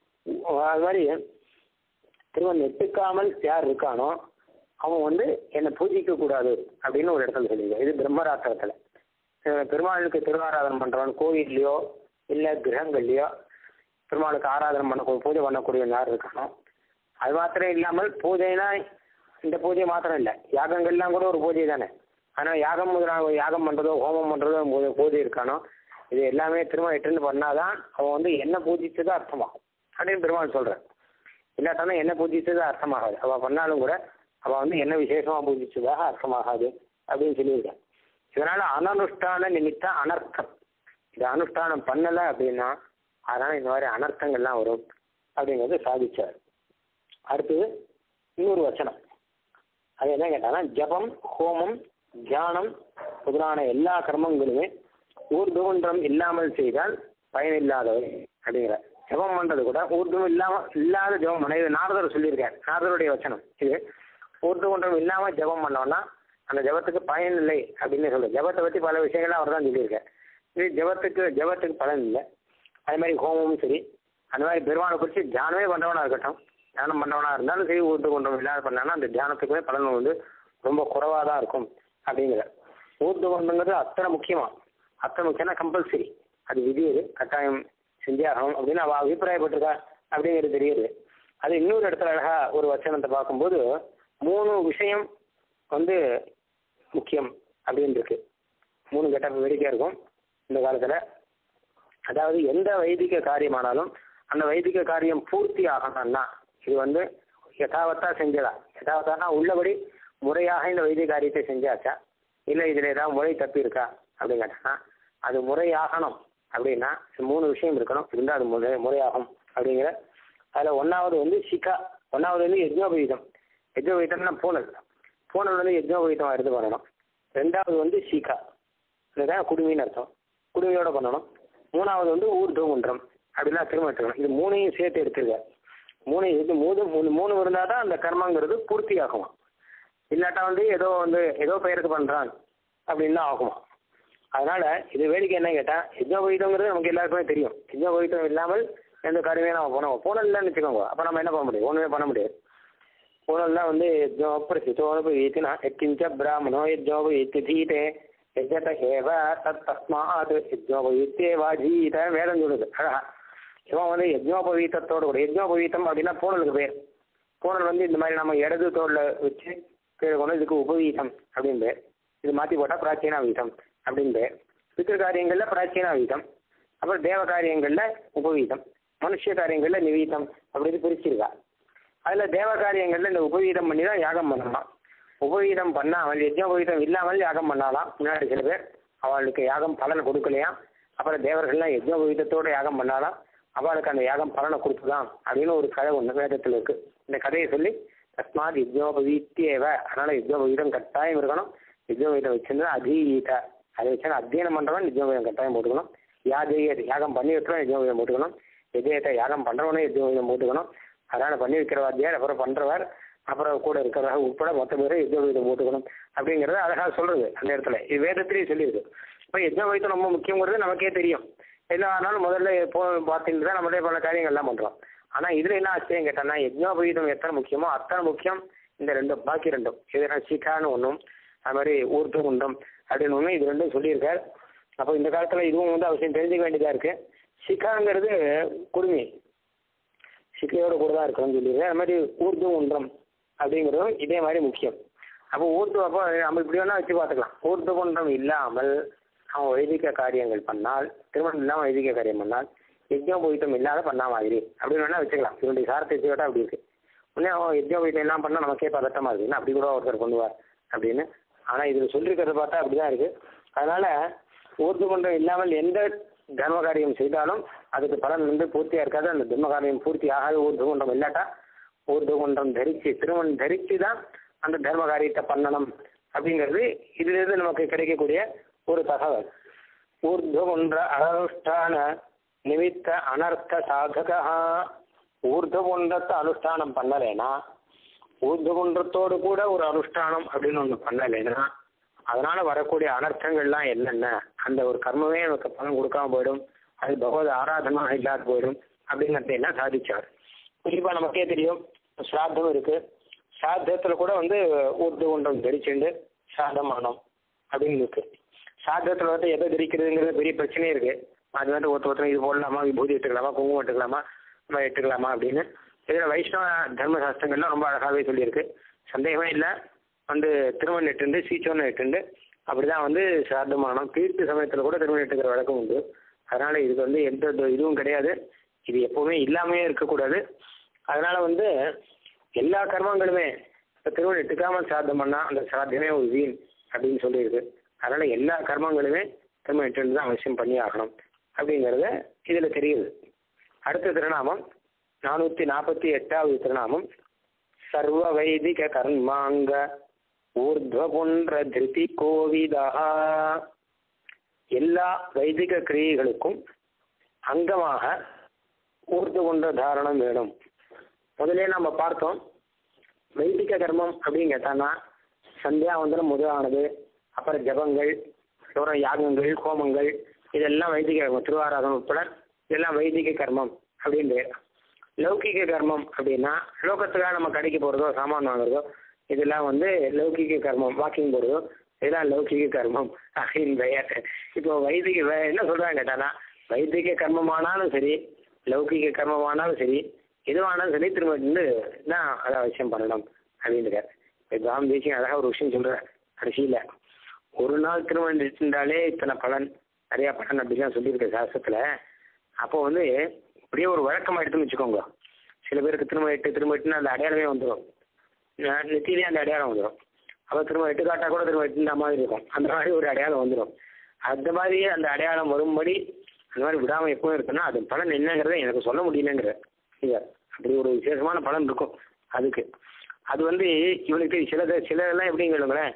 அது மாதிரி திருவன் எட்டுக்காமல் யார் இருக்கானோ அவன் வந்து என்னை பூஜிக்க கூடாது அப்படின்னு ஒரு இடத்துல சொல்லியிருக்கேன் இது பிரம்மராத்திரத்தில் பெருமாளுக்கு திருவாராதனம் பண்ணுறவன் கோவில்லையோ இல்லை கிரகங்கள்லையோ பெருமாளுக்கு ஆராதனை பண்ண பூஜை பண்ணக்கூடிய யார் இருக்கானோ அது மாத்திரம் இல்லாமல் பூஜைனா இந்த பூஜை மாத்திரம் இல்லை யாகங்கள்லாம் கூட ஒரு பூஜை தானே ஆனால் யாகம் முதலாக யாகம் பண்ணுறதோ ஹோமம் பண்ணுறதோ பூ- பூஜை இருக்கானோ இது எல்லாமே திரும்ப எட்டுன்னு பண்ணாதான் அவன் வந்து என்ன பூஜிச்சதோ அர்த்தமாகும் அப்படின்னு பெருமாள் சொல்கிறேன் இல்லாட்டானா என்ன பூஜிச்சதோ அர்த்தமாகாது அவள் பண்ணாலும் கூட அவள் வந்து என்ன விசேஷமாக பூஜிச்சதாக அர்த்தமாகாது அப்படின்னு சொல்லியிருக்கேன் இதனால் அனனுஷ்டான நிமித்த அனர்த்தம் இது அனுஷ்டானம் பண்ணலை அப்படின்னா அதனால் இந்த மாதிரி அனர்த்தங்கள்லாம் வரும் அப்படிங்கிறது சாதிச்சார் அடுத்தது இன்னொரு வச்சனம் அது என்ன கேட்டாங்கன்னா ஜபம் ஹோமம் தியானம் முதலான எல்லா கர்மங்களுமே ஊர்துவன்றம் இல்லாமல் செய்தால் பயனில்லாதவை அப்படிங்கிற ஜபம் பண்றது கூட ஊர்துவம் இல்லாம இல்லாத ஜபம் பண்ண இது நாரதர் சொல்லியிருக்கார் நாரதருடைய வச்சனம் இது ஊர்துவன்றம் இல்லாம ஜபம் பண்ணோம்னா அந்த ஜபத்துக்கு பயன் இல்லை அப்படின்னு சொல்ற ஜபத்தை பற்றி பல விஷயங்கள் அவர் தான் சொல்லியிருக்கார் இது ஜபத்துக்கு ஜபத்துக்கு பலன் இல்லை அதே மாதிரி ஹோமமும் சரி அந்த மாதிரி பெருமானை குறித்து தியானமே பண்ணுறவனா இருக்கட்டும் தியானம் பண்ணவனா இருந்தாலும் சரி ஊர்த்து கொண்டோம் இல்லாத பண்ணானா அந்த தியானத்துக்குமே பலன் வந்து ரொம்ப குறைவாக தான் இருக்கும் அப்படிங்கிற ஊர்த்து கொண்டுங்கிறது அத்தனை முக்கியமா அத்தனை முக்கியம்னா கம்பல்சரி அது விதி அது கட்டாயம் செஞ்சாகணும் அப்படின்னு அவள் அபிப்பிராயப்பட்டிருக்கா அப்படிங்கிறது தெரியுது அது இன்னொரு இடத்துல அழகா ஒரு வச்சனத்தை பார்க்கும்போது மூணு விஷயம் வந்து முக்கியம் அப்படின்னு இருக்கு மூணு கெட்ட வேடிக்கையாக இருக்கும் இந்த காலத்தில் அதாவது எந்த வைதிக காரியமானாலும் அந்த வைதிக காரியம் பூர்த்தி ஆகணும்னா இது வந்து யதாவத்தா செஞ்சதா யதாவத்தானா உள்ளபடி முறையாக இந்த வைதிக காரியத்தை செஞ்சாச்சா இல்லை இதில் ஏதாவது முறை தப்பி இருக்கா அப்படின்னு கேட்டா அது முறையாகணும் அப்படின்னா இது மூணு விஷயம் இருக்கணும் இருந்தால் அது முறை முறையாகும் அப்படிங்கிற அதில் ஒன்றாவது வந்து சிக்கா ஒன்றாவது வந்து யஜ்னோபவீதம் யஜ்னோபவீதம்னா பூனல் பூனல் வந்து யஜ்னோபவீதம் எடுத்து பண்ணணும் ரெண்டாவது வந்து சிக்கா இதுதான் குடுமின்னு அர்த்தம் குடுமியோட பண்ணணும் மூணாவது வந்து ஊர்துவன்றம் அப்படிலாம் திரும்ப எடுத்துக்கணும் இது மூணையும் சேர்த்து எடுத்துருக்க மூணையும் இது மூணு மூணு மூணு இருந்தால் தான் அந்த கர்மங்கிறது பூர்த்தி ஆகுமா இல்லாட்டா வந்து ஏதோ வந்து ஏதோ பெயருக்கு பண்ணுறான் அப்படின்னு தான் ஆகுமா அதனால இது வேடிக்கை என்ன கேட்டால் யஜ்னோபவீதங்கிறது நமக்கு எல்லாருக்குமே தெரியும் யஜ்னோபவீதம் இல்லாமல் எந்த காரியமே நம்ம போனோம் போனல் இல்லைன்னு வச்சுக்கோங்க அப்போ நம்ம என்ன பண்ண முடியும் ஒன்றுமே பண்ண முடியாது பூனல்லாம் வந்து யஜ்னோபரிசிதோபவீத்தினா எக்கிஞ்ச பிராமணோ யஜ்னோபவீத்திதீதே யஜத ஏவ தத் தஸ்மாத் யஜ்னோபவீத்தேவாஜீத வேதம் சொல்லுது அழகா இவன் வந்து யஜ்னோபவீத்தத்தோடு கூட யஜ்னோபவீத்தம் அப்படின்னா பூனலுக்கு பேர் பூனல் வந்து இந்த மாதிரி நம்ம இடது தோளில் வச்சு கீழே கொண்டு இதுக்கு உபவீதம் அப்படின்னு பேர் இது மாற்றி போட்டால் பிராச்சீனா வீதம் அப்படின்னு பேர் பித்திரு காரியங்களில் பிராச்சீனா வீதம் அப்புறம் தேவ காரியங்களில் உபவீதம் மனுஷ காரியங்களில் நிவீதம் அப்படின்னு பிரிச்சிருக்கா அதில் தேவ காரியங்களில் இந்த உபவீதம் பண்ணி தான் யாகம் பண்ணலாம் உபவீதம் பண்ணாமல் யஜ்னோபவீதம் இல்லாமல் யாகம் பண்ணலாம் முன்னாடி சில பேர் அவளுக்கு யாகம் பலன் கொடுக்கலையா அப்புறம் தேவர்கள்லாம் யஜ்னோபவீதத்தோடு யாகம் பண்ணாலாம் அவளுக்கு அந்த யாகம் பலனை கொடுத்துதான் அப்படின்னு ஒரு கதை ஒன்று வேதத்தில் இருக்கு இந்த கதையை சொல்லி தஸ்மாத் யுக்னோபவீத்தியேவ அதனால யுக்னோபவீதம் கட்டாயம் இருக்கணும் யுக்னோபவீதம் வச்சிருந்தா அதீத அதை வச்சு அத்தியனம் பண்றவன் யுக்னோபவீதம் கட்டாயம் போட்டுக்கணும் யாஜெய யாகம் பண்ணி வைக்கிறவன் யுக்னோபவீதம் போட்டுக்கணும் எஜயத்தை யாகம் பண்றவனே யுக்னோபவீதம் போட்டுக்கணும் அதனால பண்ணி வைக்கிற வாத்தியார் அப்புறம் பண்றவர் அப்புறம் கூட இருக்கிறவங்க உட்பட மொத்த பேரும் யுக்னோபவீதம் போட்டுக்கணும் அப்படிங்கறத அழகா சொல்றது அந்த இடத்துல இது வேதத்திலேயே சொல்லியிருக்கு இப்போ யஜ்னோபவீதம் ரொம்ப முக்கியங்கிறது நமக்கே தெரியும் எல்லா நாளும் முதல்ல போ பார்த்துட்டு தான் நம்மளே பல காரியங்கள்லாம் பண்றோம் ஆனா இதுல என்ன ஆச்சரியம் கேட்டோம்னா யஜ்னோபவீதம் எத்தனை முக்கியமோ அத்தனை முக்கியம் இந்த ரெண்டும் பாக்கி ரெண்டும் இது சிகான்னு ஒன்றும் அது மாதிரி ஊர்த்து குண்டம் அப்படின்னு ஒன்று இது ரெண்டும் சொல்லியிருக்கார் அப்போ இந்த காலத்துல இதுவும் வந்து அவசியம் தெரிஞ்சுக்க வேண்டியதா இருக்கு சிகாங்கிறது குடுமி சிக்கையோட கூட தான் இருக்கணும்னு சொல்லியிருக்காரு அது மாதிரி ஊர்து குன்றம் அப்படிங்கிறதும் இதே மாதிரி முக்கியம் அப்போ ஊர்து அப்போ நம்ம இப்படி வேணா வச்சு பார்த்துக்கலாம் ஊர்து குன்றம் இல்லாமல் அவன் வைதிக காரியங்கள் பண்ணால் திருமணம் இல்லாமல் வைதிக காரியம் பண்ணால் யஜ்னோபவீதம் இல்லாத பண்ணா மாதிரி அப்படின்னு வேணா வச்சுக்கலாம் இவனுடைய சாரத்தை வச்சுக்கிட்டா அப்படி இருக்கு உடனே அவன் யஜ்னோபவீதம் எல்லாம் பண்ணா நமக்கே பதட்டமா இருக்கு என்ன அப்படி கூட ஒருத்தர் கொண்டு அப்படின்னு ஆனா இதுல சொல்லிருக்கிறத பார்த்தா அப்படிதான் இருக்கு அதனால ஊர்து குன்றம் இல்லாமல் எந்த தர்ம காரியம் செய்தாலும் அதுக்கு பலன் வந்து பூர்த்தியா இருக்காது அந்த தர்ம காரியம் பூர்த்தி ஆகாத ஊர்து குன்றம் இல்லாட்டா ஊர்து குன்றம் தரிச்சு திருமணம் தரிச்சு தான் அந்த தர்ம காரியத்தை பண்ணணும் அப்படிங்கிறது இதுல இருந்து நமக்கு கிடைக்கக்கூடிய ஒரு தகவல் ஊர்து குன்ற அனுஷ்டான நிமித்த அனர்த்த சாதகா ஊர்து குன்றத்தை அனுஷ்டானம் பண்ணலைன்னா ஊர்து குன்றத்தோடு கூட ஒரு அனுஷ்டானம் அப்படின்னு ஒன்று பண்ணலைன்னா அதனால வரக்கூடிய அனர்த்தங்கள்லாம் என்னென்ன அந்த ஒரு கர்மமே நமக்கு பலன் கொடுக்காம போயிடும் அது பகவத் ஆராதனாக இல்லாத போயிடும் அப்படிங்கிறத எல்லாம் சாதிச்சார் குறிப்பா நமக்கே தெரியும் ஸ்ராத்தம் இருக்கு ஸ்ராத்தத்துல கூட வந்து ஊர்து குன்றம் தரிச்சுண்டு சாதம் ஆனோம் அப்படின்னு இருக்கு சாதத்துல வந்து எதை தரிக்கிறதுங்கிறது பெரிய பிரச்சனையே இருக்கு அது வந்து ஒருத்த ஒருத்தர் இது போடலாமா விபூதி எடுத்துக்கலாமா குங்குமம் எடுத்துக்கலாமா நம்ம எடுத்துக்கலாமா அப்படின்னு இதில் வைஷ்ணவ தர்மசாஸ்திரங்கள்லாம் ரொம்ப அழகாகவே சொல்லியிருக்கு சந்தேகமே இல்லை வந்து திருமணம் எட்டுண்டு சீச்சோன்னு எட்டுண்டு அப்படிதான் வந்து சார்த்தமானம் தீர்த்து சமயத்தில் கூட திருமணம் எட்டுக்கிற வழக்கம் உண்டு அதனால இதுக்கு வந்து எந்த இது- இதுவும் கிடையாது இது எப்பவுமே இல்லாமே இருக்கக்கூடாது அதனால வந்து எல்லா கர்மங்களுமே இப்போ திருமணம் எட்டுக்காம சாத்தம் பண்ணா அந்த சாத்தியமே ஒரு வீண் அப்படின்னு சொல்லியிருக்கு அதனால எல்லா கர்மங்களுமே திருமணம் எட்டு தான் அவசியம் பண்ணி ஆகணும் அப்படிங்கிறத இதில் தெரியுது அடுத்த திருநாமம் நானூற்றி நாற்பத்தி எட்டாவது திருநாமம் சர்வ வைதிக கர்மாங்க ஊர்துவபுன்ற திருதி கோவிதா எல்லா வைதிக கிரியைகளுக்கும் அங்கமாக ஊர்து கொண்ட தாரணம் வேணும் முதலே நம்ம பார்த்தோம் வைதிக கர்மம் அப்படின்னு கேட்டான்னா சந்தியாவந்தனம் முதலானது அப்புறம் ஜபங்கள் அப்புறம் யாகங்கள் ஹோமங்கள் இதெல்லாம் வைதிக கர்மம் திருவாராதனம் உட்பட இதெல்லாம் வைதிக கர்மம் அப்படின்னு பேர். லௌகிக கர்மம் அப்படின்னா லோகத்துக்காக நம்ம கடைக்கு போகிறதோ சாமான் வாங்குறதோ இதெல்லாம் வந்து லௌகிக கர்மம் வாக்கிங் போகிறதோ இதெல்லாம் லௌகிக கர்மம் அப்படின்னு பெயர் இப்போ வைதிக வே- என்ன சொல்கிறாங்க கேட்டானா வைதிக கர்மமானாலும் சரி லௌகிக கர்மமானாலும் சரி எதுவானாலும் சரி திரும்ப வந்து தான் அதை அவசியம் பண்ணணும் அப்படின்றார் இப்போ ராம் தேசியம் அழகாக ஒரு விஷயம் சொல்கிறார் கடைசியில் ஒரு நாள் திருமணம் இருந்தாலே இத்தனை பலன் நிறையா பலன் அப்படிலாம் சொல்லியிருக்கு சாஸ்திரத்தில் அப்போ வந்து இப்படியே ஒரு வழக்கமாக எடுத்துன்னு வச்சுக்கோங்க சில பேருக்கு திரும்ப எட்டு திரும்ப எட்டுன்னு அந்த அடையாளமே வந்துடும் நெத்தியிலே அந்த அடையாளம் வந்துடும் அப்போ திரும்ப எட்டு காட்டா கூட திரும்ப எட்டுன்ற மாதிரி இருக்கும் அந்த மாதிரி ஒரு அடையாளம் வந்துடும் அந்த மாதிரியே அந்த அடையாளம் வரும்படி அந்த மாதிரி விடாமல் எப்பவும் இருக்குன்னா அது பலன் என்னங்கிறத எனக்கு சொல்ல முடியலங்கிற ஐயா அப்படி ஒரு விசேஷமான பலன் இருக்கும் அதுக்கு அது வந்து இவனுக்கு சில சிலதெல்லாம் எப்படின்னு கேளுங்களேன்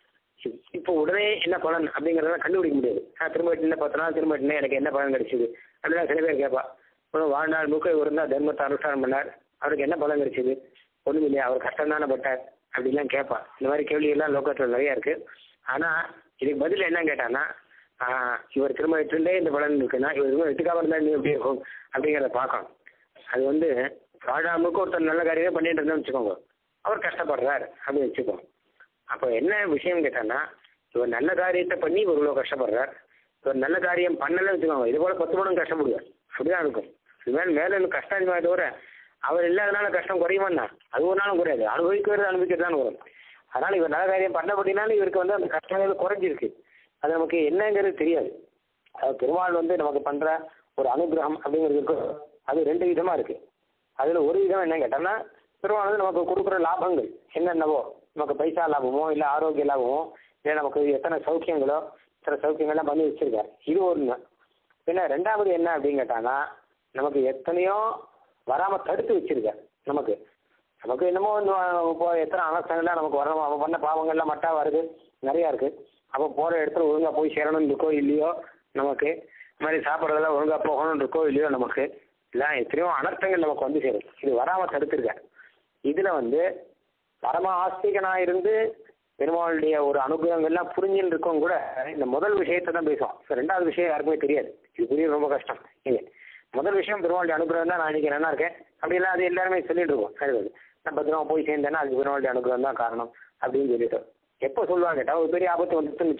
இப்போ உடனே என்ன பலன் அப்படிங்கிறதெல்லாம் கண்டுபிடிக்க முடியாது நான் திரும்ப என்ன பத்து நாள் திரும்ப என்ன எனக்கு என்ன பலன் கிடைச்சது அப்படிலாம் சில பேர் கேட்பா அப்புறம் வாழ்நாள் முழுக்க இவர் இருந்தால் தர்மத்தை அனுஷ்டானம் பண்ணார் அவருக்கு என்ன பலன் கிடைச்சது ஒன்றும் இல்லையா அவர் கஷ்டம் தானே பட்டார் அப்படிலாம் கேட்பா இந்த மாதிரி கேள்வியெல்லாம் லோகத்தில் நிறையா இருக்கு ஆனால் இதுக்கு பதில் என்ன கேட்டான்னா ஆஹ், இவர் திரும்ப எட்டுண்டே இந்த பலன் இருக்குன்னா இவர் திரும்ப எட்டுக்காம இருந்தால் நீ எப்படி இருக்கும் அப்படிங்கிறத பார்க்கணும் அது வந்து வாழாமுக்கு ஒருத்தர் நல்ல காரியமே பண்ணிட்டு இருந்தோம்னு வச்சுக்கோங்க அவர் கஷ்டப்படுறார் அப்படின்னு வச்சுக்கோங்க அப்போ என்ன விஷயம் கேட்டான்னா இவர் நல்ல காரியத்தை பண்ணி இவர் இவ்வளோ கஷ்டப்படுறார் இவர் நல்ல காரியம் பண்ணலன்னு வச்சுக்கோங்க இது போல பத்து மடங்கு கஷ்டப்படுவார் அப்படிதான் இருக்கும் இது மேலே மேலே இன்னும் கஷ்டம் அதிகமாக தவிர அவர் இல்லாதனால கஷ்டம் குறையுமாண்ணா அது ஒரு நாளும் குறையாது அனுபவிக்கிறது அனுபவிக்கிறது தான் வரும் அதனால இவர் நல்ல காரியம் பண்ணபடினாலும் இவருக்கு வந்து அந்த கஷ்டங்கள் குறைஞ்சிருக்கு அது நமக்கு என்னங்கிறது தெரியாது அது பெருமாள் வந்து நமக்கு பண்ற ஒரு அனுகிரகம் அப்படிங்கிறது இருக்கு அது ரெண்டு விதமா இருக்கு அதுல ஒரு விதம் என்ன கேட்டோம்னா பெருமாள் வந்து நமக்கு கொடுக்குற லாபங்கள் என்னென்னவோ நமக்கு பைசா லாபமோ இல்லை ஆரோக்கிய லாபமோ இல்லை நமக்கு எத்தனை சௌக்கியங்களோ இத்தனை சௌக்கியங்கள்லாம் பண்ணி வச்சிருக்காரு இது ஒன்று பின்ன ரெண்டாவது என்ன அப்படின்னு கேட்டாங்கன்னா நமக்கு எத்தனையோ வராம தடுத்து வச்சிருக்காரு நமக்கு நமக்கு என்னமோ வந்து இப்போ எத்தனை அனர்த்தங்கள்லாம் நமக்கு வரணும் அவன் பண்ண பாவங்கள்லாம் மட்டா வருது நிறையா இருக்குது அப்போ போகிற இடத்துல ஒழுங்காக போய் சேரணும்னு இருக்கோ இல்லையோ நமக்கு இந்த மாதிரி சாப்பிட்றதெல்லாம் ஒழுங்காக போகணும்னு இருக்கோ இல்லையோ நமக்கு எல்லாம் எத்தனையோ அனர்த்தங்கள் நமக்கு வந்து சேரும் இது வராமல் தடுத்துருக்க இதில் வந்து பரம ஆஸ்திகனாக இருந்து பெருமாளுடைய ஒரு அனுகிரகங்கள்லாம் புரிஞ்சுன்னு இருக்கவங்க கூட இந்த முதல் விஷயத்தை தான் பேசுவோம் இப்ப ரெண்டாவது விஷயம் யாருக்குமே தெரியாது இது புரிய ரொம்ப கஷ்டம் இல்லை முதல் விஷயம் பெருமாளுடைய அனுகிரகம் தான் நான் இன்னைக்கு நல்லா இருக்கேன் அப்படிலாம் அது எல்லாருமே சொல்லிட்டு இருக்கோம் கிடையாது நான் பத்திரமா போய் சேர்ந்தேன்னா அதுக்கு பெருமாளுடைய அனுகிரகம் தான் காரணம் அப்படின்னு சொல்லிட்டு எப்போ சொல்லுவாங்க கேட்டால் ஒரு பெரிய ஆபத்து வந்துட்டுன்னு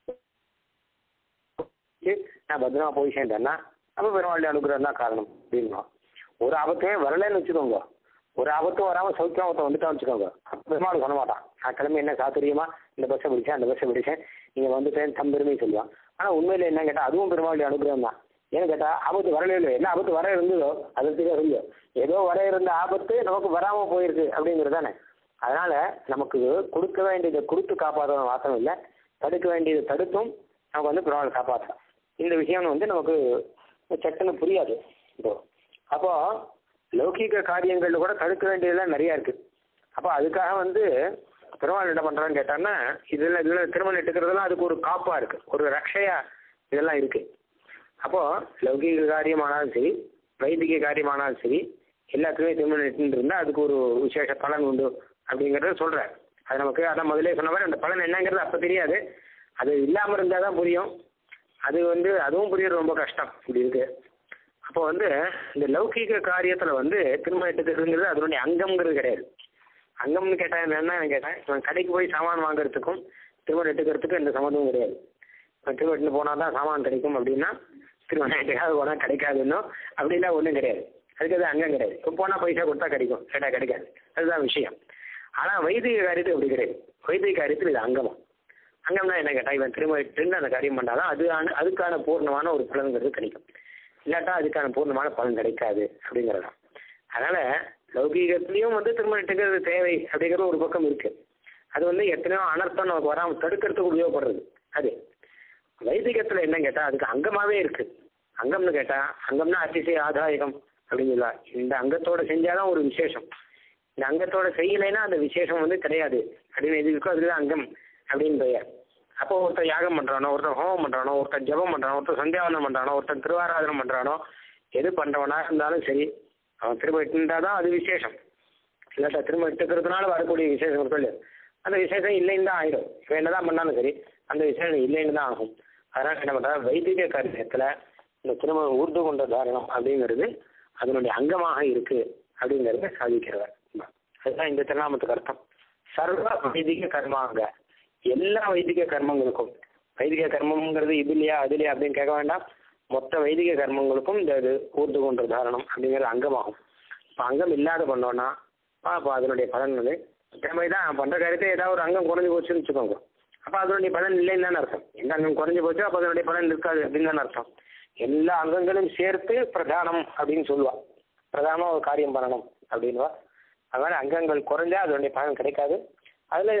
வச்சு, நான் பத்திரமா போய் சேர்ந்தேன்னா அப்போ பெருமாளுடைய அனுகிரகம் தான் காரணம் அப்படின்னுவோம் ஒரு ஆபத்துமே வரலன்னு வச்சுக்கோங்க ஒரு ஆபத்தும் வராமல் சௌக்கியம் ஒருத்தன் வந்துட்டான்னு வச்சுக்கோங்க அப்போ பெருமாள் சொல்ல மாட்டான் நான் கிளம்பி என்ன சாத்துரியமா இந்த பஸ்ஸை பிடிச்சேன் அந்த பஸ்ஸை பிடிச்சேன் நீங்கள் வந்துட்டேன் தம் பெருமை சொல்லுவான் ஆனால் உண்மையில் என்ன கேட்டால் அதுவும் பெருமாளுடைய அனுகிரகம் தான் ஏன்னு கேட்டால் ஆபத்து வரவே இல்லை என்ன ஆபத்து வர இருந்ததோ அது தெரியாது இல்லையோ ஏதோ வர இருந்த ஆபத்து நமக்கு வராமல் போயிருக்கு அப்படிங்கிறது தானே அதனால நமக்கு கொடுக்க வேண்டியதை கொடுத்து காப்பாற்ற மாத்திரம் இல்லை தடுக்க வேண்டியதை தடுத்தும் நமக்கு வந்து பெருமாள் காப்பாற்றலாம் இந்த விஷயம் வந்து நமக்கு சட்டுன்னு புரியாது இப்போ அப்போ லௌகீக காரியங்கள்ல கூட தடுக்க வேண்டியதெல்லாம் நிறைய இருக்கு அப்போ அதுக்காக வந்து பெருமாள் என்ன பண்றான்னு கேட்டான்னா இதுல இதுல திருமணம் எடுக்கிறதெல்லாம் அதுக்கு ஒரு காப்பா இருக்கு ஒரு ரக்ஷையா இதெல்லாம் இருக்கு அப்போ லௌகீக காரியமானாலும் சரி வைதிக காரியமானாலும் சரி எல்லாத்துக்குமே திருமணம் எடுத்துட்டு இருந்தா அதுக்கு ஒரு விசேஷ பலன் உண்டு அப்படிங்கறத சொல்றேன் அது நமக்கு அதான் முதலே சொன்ன மாதிரி அந்த பலன் என்னங்கிறது அப்ப தெரியாது அது இல்லாம இருந்தா தான் புரியும் அது வந்து அதுவும் புரியறது ரொம்ப கஷ்டம் இப்படி இருக்கு அப்போ வந்து இந்த லௌகீக காரியத்துல வந்து திருமணம் எடுத்துக்கிறதுங்கிறது அதனுடைய அங்கம்ங்கிறது கிடையாது அங்கம்னு கேட்டா என்னன்னா கேட்டேன் இவன் கடைக்கு போய் சாமான் வாங்குறதுக்கும் திருமணம் எடுத்துக்கிறதுக்கும் எந்த சம்மந்தமும் கிடையாது இவன் திருமணம் எடுத்துட்டு போனா தான் சாமான் கிடைக்கும் அப்படின்னா திருமணம் எடுக்காது போனா கிடைக்காதுன்னோ அப்படிலாம் ஒன்றும் கிடையாது அதுக்கு அது அங்கம் கிடையாது இப்போ போனா பைசா கொடுத்தா கிடைக்கும் கேட்டா கிடைக்காது அதுதான் விஷயம் ஆனா வைதிக காரியத்துக்கு அப்படி கிடையாது வைதிக காரியத்தில் இது அங்கமா அங்கம்னா என்ன கேட்டா இவன் திரும்ப எடுத்து அந்த காரியம் பண்ணாதான் அது ஆன- அதுக்கான பூர்ணமான ஒரு பலன்கிறது கிடைக்கும் இல்லாட்டா அதுக்கான பூர்ணமான பலன் கிடைக்காது அப்படிங்கிறதான் அதனால லௌகீகத்திலையும் வந்து திருமணத்துக்கு தேவை அப்படிங்கிற ஒரு பக்கம் இருக்கு அது வந்து எத்தனையோ அனர்த்தம் நமக்கு வராமல் தடுக்கிறதுக்கு உபயோகப்படுறது அது வைதிகத்துல என்ன கேட்டா அதுக்கு அங்கமாவே இருக்கு அங்கம்னு கேட்டா அங்கம்னா அதிசய ஆதாயகம் அப்படின்னு சொல்லலாம் இந்த அங்கத்தோட செஞ்சாதான் ஒரு விசேஷம் இந்த அங்கத்தோட செய்யலைன்னா அந்த விசேஷம் வந்து கிடையாது அப்படின்னு எது இருக்கோ அதுதான் அங்கம் அப்படின்னு பெயர் அப்போ ஒருத்தர் யாகம் பண்றானோ ஒருத்தர் ஹோமம் பண்றானோ ஒருத்தர் ஜெபம் பண்றானோ ஒருத்தர் சந்தியாவந்தம் பண்றானோ ஒருத்தர் திருவாராதனம் பண்றானோ எது பண்றவனா இருந்தாலும் சரி அவன் திரும்ப இருந்தாதான் அது விசேஷம் இல்லாட்டா திரும்ப எடுத்துக்கிறதுனால வரக்கூடிய விசேஷம் இருக்கும் இல்லையா அந்த விசேஷம் இல்லைன்னு தான் ஆயிடும் இவன் என்னதான் பண்ணாலும் சரி அந்த விசேஷம் இல்லைன்னு தான் ஆகும் அதனால என்ன பண்றா வைதிக காரியத்துல இந்த திரும்ப ஊர்து கொண்ட தாரணம் அப்படிங்கிறது அதனுடைய அங்கமாக இருக்கு அப்படிங்கிறத சாதிக்கிறவர் அதுதான் இந்த திருநாமத்துக்கு அர்த்தம் சர்வ வைதிக கர்மாங்க எல்லா வைதிக கர்மங்களுக்கும் வைதிக கர்மம்ங்கிறது இது இல்லையா அது இல்லையா அப்படின்னு கேட்க வேண்டாம் மொத்த வைதிக கர்மங்களுக்கும் இந்த இது ஊர்து கொண்ட தாரணம் அப்படிங்கிறது அங்கமாகும் இப்போ அங்கம் இல்லாத பண்ணோன்னா அப்போ அதனுடைய பலன் வந்து திறமை தான் பண்ணுற காரியத்தை ஏதாவது ஒரு அங்கம் குறைஞ்சு போச்சுன்னு வச்சுக்கோங்க அப்போ அதனுடைய பலன் இல்லைன்னு தானே அர்த்தம் எந்த அங்கம் குறைஞ்சு போச்சோ அப்போ அதனுடைய பலன் இருக்காது அப்படின்னு தானே அர்த்தம் எல்லா அங்கங்களும் சேர்த்து பிரதானம் அப்படின்னு சொல்லுவா பிரதானமாக ஒரு காரியம் பண்ணணும் அப்படின்வா அதனால அங்கங்கள் குறைஞ்சா அதனுடைய பலன் கிடைக்காது அதில்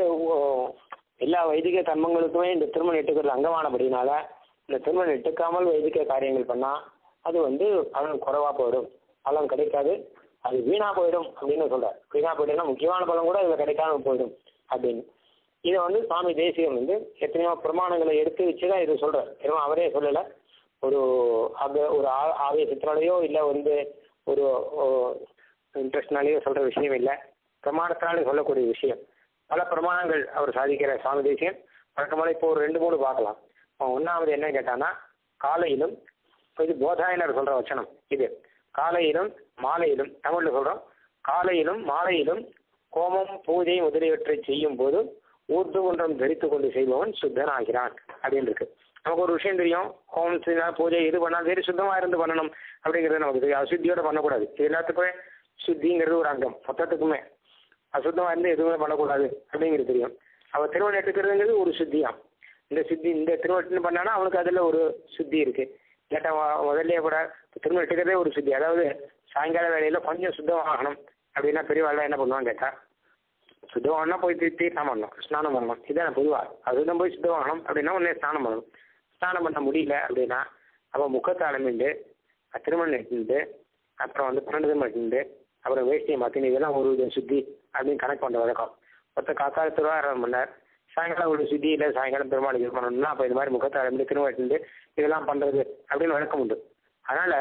எல்லா வைதிக கர்மங்களுக்குமே இந்த திருமணம் எட்டுக்கிறது அங்கமானபடினால இந்த திருமணம் எட்டுக்காமல் வைதிக காரியங்கள் பண்ணால் அது வந்து பலன் குறைவாக போயிடும் பலன் கிடைக்காது அது வீணா போயிடும் அப்படின்னு சொல்றார் வீணா போயிடும்னா முக்கியமான பலன் கூட இதில் கிடைக்காம போயிடும் அப்படின்னு இதை வந்து சுவாமி தேசியம் வந்து எத்தனையோ பிரமாணங்களை எடுத்து வச்சு தான் இதை சொல்றார் வெறும் அவரே சொல்லலை ஒரு அது ஒரு ஆ- ஆவேசத்தினாலேயோ இல்லை வந்து ஒரு இன்ட்ரெஸ்ட்னாலேயோ சொல்ற விஷயம் இல்லை பிரமாணத்தினாலே சொல்லக்கூடிய விஷயம் பல பிரமாணங்கள் அவர் சாதிக்கிற சுவாமி தேசியம் வழக்கமாக இப்போ ஒரு ரெண்டு மூணு பார்க்கலாம் அவன் ஒன்றாவது என்ன கேட்டான்னா காலையிலும் இப்போ இது போதாயனர் சொல்ற வச்சனம் இது காலையிலும் மாலையிலும் தமிழ்ல சொல்றோம் காலையிலும் மாலையிலும் கோமம் பூஜை முதலியவற்றை செய்யும் போது ஊர்து குன்றம் தரித்து கொண்டு செய்பவன் சுத்தன் ஆகிறான் அப்படின்னு இருக்கு நமக்கு ஒரு விஷயம் தெரியும் ஹோமம் செய்தா பூஜை எது பண்ணாலும் சரி சுத்தமா இருந்து பண்ணணும் அப்படிங்கிறது நமக்கு தெரியும் அசுத்தியோட பண்ணக்கூடாது இது எல்லாத்துக்குமே சுத்திங்கிறது ஒரு அங்கம் மொத்தத்துக்குமே அசுத்தமா இருந்து எதுவுமே பண்ணக்கூடாது அப்படிங்கிறது தெரியும் அவ திருமணம் எடுத்துக்கிறதுங்கிறது ஒரு சுத்தியாம் இந்த சுத்தி இந்த திருமணம் பண்ணானா அவனுக்கு அதுல ஒரு சுத்தி இருக்கு கேட்டா முதல்ல கூட திருமணம் எடுக்கிறதே ஒரு சுத்தி அதாவது சாயங்கால வேலையில கொஞ்சம் சுத்தமாகணும் அப்படின்னா பெரியவாள் என்ன பண்ணுவான்னு கேட்டா சுத்தமாகனா போய் தீ தீர்த்தம் பண்ணணும் ஸ்நானம் பண்ணணும் இதான் பொதுவாக அதுதான் போய் சுத்தமாகணும் அப்படின்னா உடனே ஸ்நானம் பண்ணணும் ஸ்நானம் பண்ண முடியல அப்படின்னா அப்போ முக்கத்தை அலமிண்டு திருமணம் எடுத்துட்டு அப்புறம் வந்து பன்னெண்டு திருமணம் எடுத்துட்டு அப்புறம் வேஷ்டியை மாற்றினு இதெல்லாம் ஒரு வித சுத்தி அப்படின்னு கணக்கு பண்ணுற வழக்கம் மொத்த காக்கால திருவாரூரம் பண்ணார் சாயங்காலம் ஒரு சுத்தி இல்லை சாயங்காலம் பெருமாளுக்கு இது பண்ணணும்னா அப்போ இது மாதிரி முகத்தை அலம்பி திருவாட்டு இதெல்லாம் பண்ணுறது அப்படின்னு வழக்கம் உண்டு அதனால்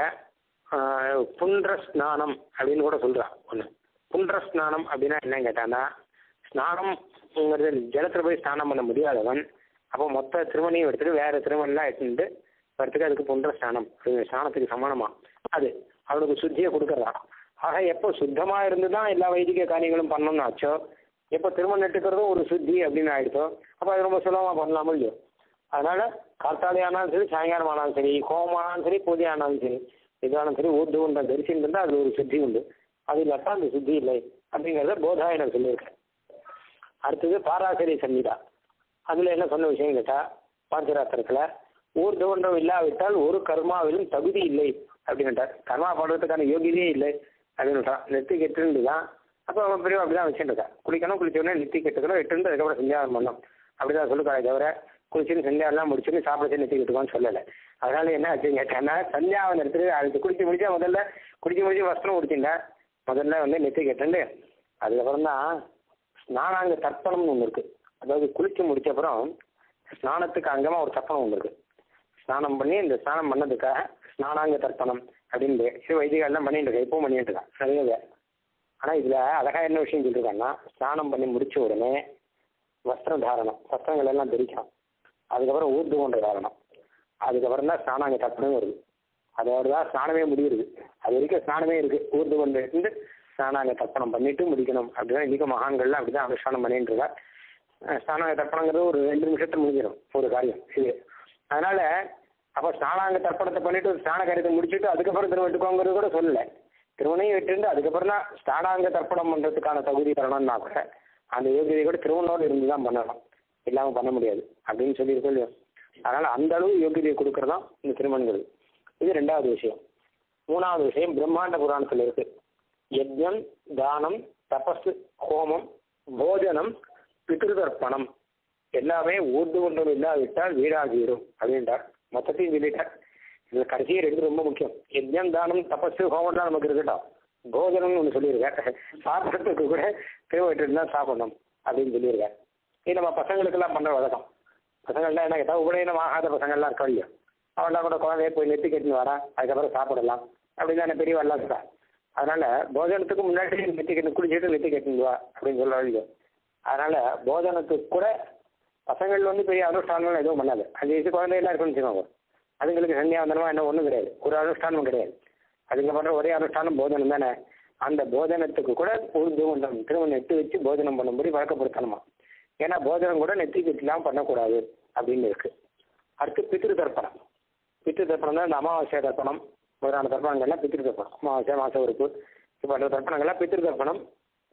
புன்ற ஸ்நானம் அப்படின்னு கூட சொல்கிறான் ஒன்று புன்ற ஸ்நானம் அப்படின்னா என்னன்னு கேட்டான்னா ஸ்நானம்ங்கிறது ஜலத்தில் போய் ஸ்நானம் பண்ண முடியாதவன் அப்போ மொத்த திருமணியும் எடுத்துட்டு வேற திருமணிலாம் எடுத்துட்டு வரத்துக்கு அதுக்கு புன்ற ஸ்நானம் அது ஸ்நானத்துக்கு சமானமா அது அவனுக்கு சுத்தியை கொடுக்கறதா ஆக எப்போ சுத்தமா இருந்து தான் எல்லா வைதிக காரியங்களும் பண்ணணும்னு ஆச்சோ எப்போ திருமணம் நட்டுக்கிறதும் ஒரு சுத்தி அப்படின்னு ஆயிடுச்சோ அப்போ அது ரொம்ப சுலபமாக பண்ணலாமோ இல்லையோ அதனால காத்தாலே ஆனாலும் சரி சாயங்காலம் ஆனாலும் சரி கோபம் ஆனாலும் சரி பூஜை ஆனாலும் சரி எதானாலும் சரி ஊர்துவன்ற தரிசனம் இருந்தால் அதில் ஒரு சுத்தி உண்டு அது இல்லாட்டா அந்த சுத்தி இல்லை அப்படிங்கிறத போதாயனர் சொல்லியிருக்கேன் அடுத்தது பாராசரி சங்கீதா அதில் என்ன சொன்ன விஷயம் கேட்டால் பாஞ்சராத்திரத்தில் ஊர்துவன்றம் இல்லாவிட்டால் ஒரு கர்மாவிலும் தகுதி இல்லை அப்படின்ட்டார் கர்மா பண்ணுறதுக்கான யோகியதே இல்லை அப்படின்ட்டான் நெத்தி கெட்டுன்னு தான் அப்போ அவன் பெரிய அப்படி தான் வச்சுட்டு குளிக்கணும் குளிச்சோடனே நெத்தி கெட்டுக்கணும் எட்டுன்னு அதுக்கப்புறம் சந்தியாவனம் பண்ணணும் அப்படி தான் சொல்லுக்காரே தவிர குளிச்சுன்னு சந்தியாவெல்லாம் முடிச்சுன்னு சாப்பிட்டு நெத்தி கெட்டுக்கோன்னு சொல்லலை அதனால என்ன ஆச்சுன்னு கேட்டேன்னா சந்தியாவனத்துக்கு அதுக்கு குளிச்சு முடிச்சா முதல்ல குளிச்சு முடிச்சு வஸ்திரம் குடிச்சுட்டேன் முதல்ல வந்து நெத்தி கெட்டுண்டு அதுக்கப்புறம் தான் ஸ்நானாங்க தர்ப்பணம்னு ஒன்று இருக்குது அதாவது குளிச்சு முடிச்ச அப்புறம் ஸ்நானத்துக்கு அங்கமாக ஒரு தர்ப்பணம் ஒன்று இருக்குது ஸ்நானம் பண்ணி இந்த ஸ்நானம் பண்ணதுக்காக ஸ்நானாங்க தர்ப்பணம் அப்படின்னு இது வைதிகெல்லாம் பண்ணிட்டு இருக்கேன் இப்பவும் பண்ணிட்டு இருக்கான் நிறைய பேர் ஆனால் இதில் அழகாக என்ன விஷயம் சொல்லியிருக்காங்கன்னா ஸ்நானம் பண்ணி முடிச்ச உடனே வஸ்திரம் தாரணம் வஸ்திரங்கள் எல்லாம் தரிக்கணும் அதுக்கப்புறம் ஊர்து கொண்ட தாரணம் அதுக்கப்புறம் தான் ஸ்நானாங்க தர்ப்பணம் வருது அதோட தான் ஸ்நானமே முடியுது அது வரைக்கும் ஸ்நானமே இருக்குது ஊர்து கொண்டு இருந்து ஸ்நானாங்க தர்ப்பணம் பண்ணிட்டு முடிக்கணும் அப்படிதான் இன்னைக்கு மகான்கள்லாம் அப்படி தான் அனுஷ்டானம் பண்ணிட்டு இருக்கா ஸ்நானாங்க தர்ப்பணங்கிறது ஒரு ரெண்டு நிமிஷத்துல முடிஞ்சிடும் ஒரு காரியம் இது அதனால அப்போ ஸ்நானாங்க தர்ப்பணத்தை பண்ணிட்டு ஒரு ஸ்நான காரியத்தை முடிச்சுட்டு அதுக்கப்புறம் திரும்ப எடுக்கோங்கிறது கூட சொல்லலை திருமணையும் விட்டுருந்து அதுக்கப்புறம் தான் ஸ்நானாங்க தர்ப்பணம் பண்ணுறதுக்கான தகுதி தரணும்னா கூட அந்த யோகியதை கூட திருமணோடு இருந்து தான் பண்ணணும் இல்லாமல் பண்ண முடியாது அப்படின்னு சொல்லியிருக்கோம் இல்லையோ அதனால் அந்த அளவு யோகியதையை கொடுக்கறதான் இந்த திருமணங்கள் இது ரெண்டாவது விஷயம் மூணாவது விஷயம் பிரம்மாண்ட புராணத்தில் இருக்கு யஜ்யம் தானம் தபஸ் ஹோமம் போஜனம் பித்ருதர்ப்பணம் எல்லாமே ஊர்து கொண்டு இல்லாவிட்டால் வீடாகிவிடும் அப்படின்றார் மொத்தத்தையும் சொல்லிட்டார் இதுல கடைசியே ரெண்டு ரொம்ப முக்கியம் யஜ்யம் தானம் தபஸ் ஹோமம் தான் நமக்கு இருக்கட்டும் போஜனம்னு ஒன்று சொல்லியிருக்கேன் சாப்பிட்றதுக்கு கூட திருவயிட்டு தான் சாப்பிடணும் அப்படின்னு சொல்லியிருக்கேன் இது நம்ம பசங்களுக்கெல்லாம் பண்ணுற வழக்கம் பசங்கள்லாம் என்ன கேட்டால் உபநயனம் ஆகாத பசங்கள்லாம் இருக்கா இல்லையா அவெல்லாம் கூட குழந்தைய போய் நெத்தி கட்டின்னு வரா அதுக்கப்புறம் சாப்பிடலாம் அப்படின்னு தானே பெரியவெல்லாம் இருக்கா அதனால போஜனத்துக்கு முன்னாடி நெத்தி கட்டி குளிச்சுட்டு நெத்தி கட்டின்னு வா அப்படின்னு சொல்ல இல்லையோ அதனால போஜனத்துக்கு கூட பசங்கள் வந்து பெரிய அனுஷ்டானம் எதுவும் பண்ணாது அஞ்சு வயசு குழந்தையெல்லாம் இருக்குன்னு வச்சுக்கோங்க அதுங்களுக்கு சந்தியாவந்தனமா என்ன ஒன்றும் கிடையாது ஒரு அனுஷ்டானமும் கிடையாது அதுங்க பண்ணுற ஒரே அனுஷ்டானம் போஜனம் தானே அந்த போஜனத்துக்கு கூட உழுது கொண்டம் திருமணம் நெட்டு வச்சு போஜனம் பண்ணும்படி வழக்கப்படுத்தணுமா ஏன்னா போஜனம் கூட நெத்தி கட்டிலாம் பண்ணக்கூடாது அப்படின்னு இருக்கு அடுத்து பித்ரு தர்ப்பணம் பித்ரு தர்ப்பணம் தான் இந்த அமாவாசை தர்ப்பணம் முதலான தர்ப்பணங்கள்லாம் பித்ரு தர்ப்பணம் அமாவாசை மாச உறுப்பு இப்போ அந்த தர்ப்பணங்கள்லாம் பித்ரு தர்ப்பணம்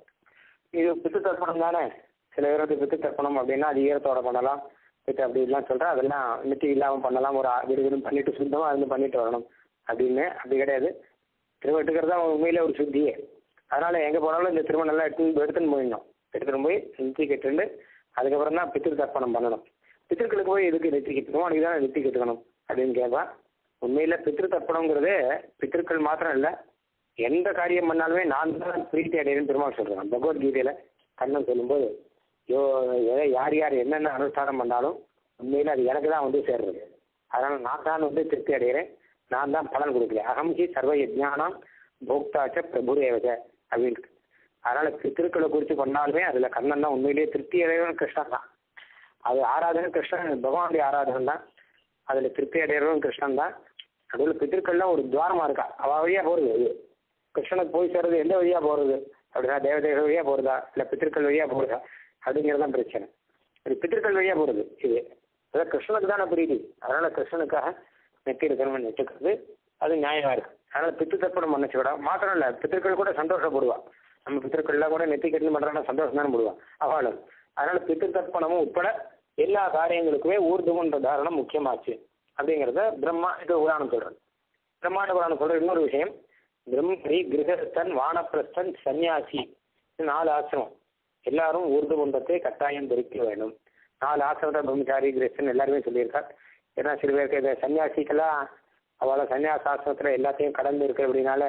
இது பித்து தர்ப்பணம் தானே சில பேர் வந்து பித்து தர்ப்பணம் அப்படின்னா அது ஈரத்தோட பண்ணலாம் பித்து அப்படி எல்லாம் சொல்கிறேன் அதெல்லாம் நெத்தி இல்லாமல் பண்ணலாம் ஒரு வீடு வீடு பண்ணிட்டு சுத்தமாக இருந்து பண்ணிட்டு வரணும் அப்படின்னு அப்படி கிடையாது திருவட்டுக்கிறது தான் உண்மையிலே ஒரு சுத்தியே அதனால் எங்கே போனாலும் இந்த திருமணம் எல்லாம் எடுத்து எடுத்துன்னு போயிடணும் எடுத்துகிட்டு போய் நெத்தி கட்டுண்டு அதுக்கப்புறம் தான் பித்திரு தர்ப்பணம் பண்ணணும் பித்திருக்களுக்கு போய் எதுக்கு நெத்தி கட்டணும் அன்றைக்கி தான் நெத்தி கட்டுக்கணும் அப்படின்னு கேட்பான் உண்மையில் பித்திரு தர்ப்பணங்கிறது பித்திருக்கள் மாத்திரம் இல்லை எந்த காரியம் பண்ணாலுமே நான் தான் பிரீத்தி அடையிறேன்னு பெருமாள் சொல்கிறேன் பகவத்கீதையில் கண்ணன் சொல்லும்போது யோ எதை யார் யார் என்னென்ன அனுஷ்டானம் பண்ணாலும் உண்மையில் அது எனக்கு தான் வந்து சேர்றது அதனால் நான் தான் வந்து திருப்தி அடைகிறேன் நான் தான் பலன் கொடுக்கல அகம் ஹி சர்வ யஜ்ஞானம் போக்தாச்ச பிரபுரேவஜ அப்படின்னு அதனால் திருக்களை குறித்து பண்ணாலுமே அதில் கண்ணன் தான் உண்மையிலேயே திருப்தி அடைகிறவன் கிருஷ்ணன் தான் அது ஆராதனை கிருஷ்ணன் பகவானுடைய ஆராதனை தான் அதில் திருப்தி அடைகிறவன் கிருஷ்ணன் தான் அதில் பித்திருக்கள்லாம் ஒரு துவாரமாக இருக்கா அவள் வழியாக போகிறது இது கிருஷ்ணனுக்கு போய் சேர்றது எந்த வழியாக போகிறது அப்படின்னா தேவதேவ வழியாக போகிறதா இல்லை பித்திருக்கள் வழியாக போகிறதா அப்படிங்கிறது தான் பிரச்சனை இது பித்திருக்கள் வழியாக போகிறது இது அதான் கிருஷ்ணனுக்கு தானே பிரீதி அதனால் கிருஷ்ணனுக்காக நெத்தி இருக்கணும்னு நெட்டுக்கிறது அது நியாயமாக இருக்குது அதனால் பித்து தர்ப்பணம் பண்ணச்சு விட மாத்திரம் இல்லை பித்திருக்கள் கூட சந்தோஷப்படுவா நம்ம பித்திருக்கள்லாம் கூட நெத்தி கட்டி பண்ணுறாங்க சந்தோஷம் தானே போடுவா அவளும் அதனால் பித்து தர்ப்பணமும் உட்பட எல்லா காரியங்களுக்குமே ஊர்துமன்ற தாரணம் முக்கியமாச்சு அப்படிங்கிறத பிரம்மா இது உதாரணம் சொல்கிறேன் பிரம்மாண்ட புராணம் சொல்கிற இன்னொரு விஷயம் பிரம்மரி கிரகஸ்தன் வானப்பிரஸ்தன் சன்னியாசி நாலு ஆசிரமம் எல்லாரும் ஊர்து குண்டத்தை கட்டாயம் தரிக்க வேண்டும் நாலு ஆசிரமத்தை பிரம்மச்சாரி கிரகஸ்தன் எல்லாருமே சொல்லியிருக்கார் ஏன்னா சில பேருக்கு இந்த சன்னியாசிக்கெல்லாம் அவளை சன்னியாச ஆசிரமத்தில் எல்லாத்தையும் கடந்து இருக்கு அப்படின்னால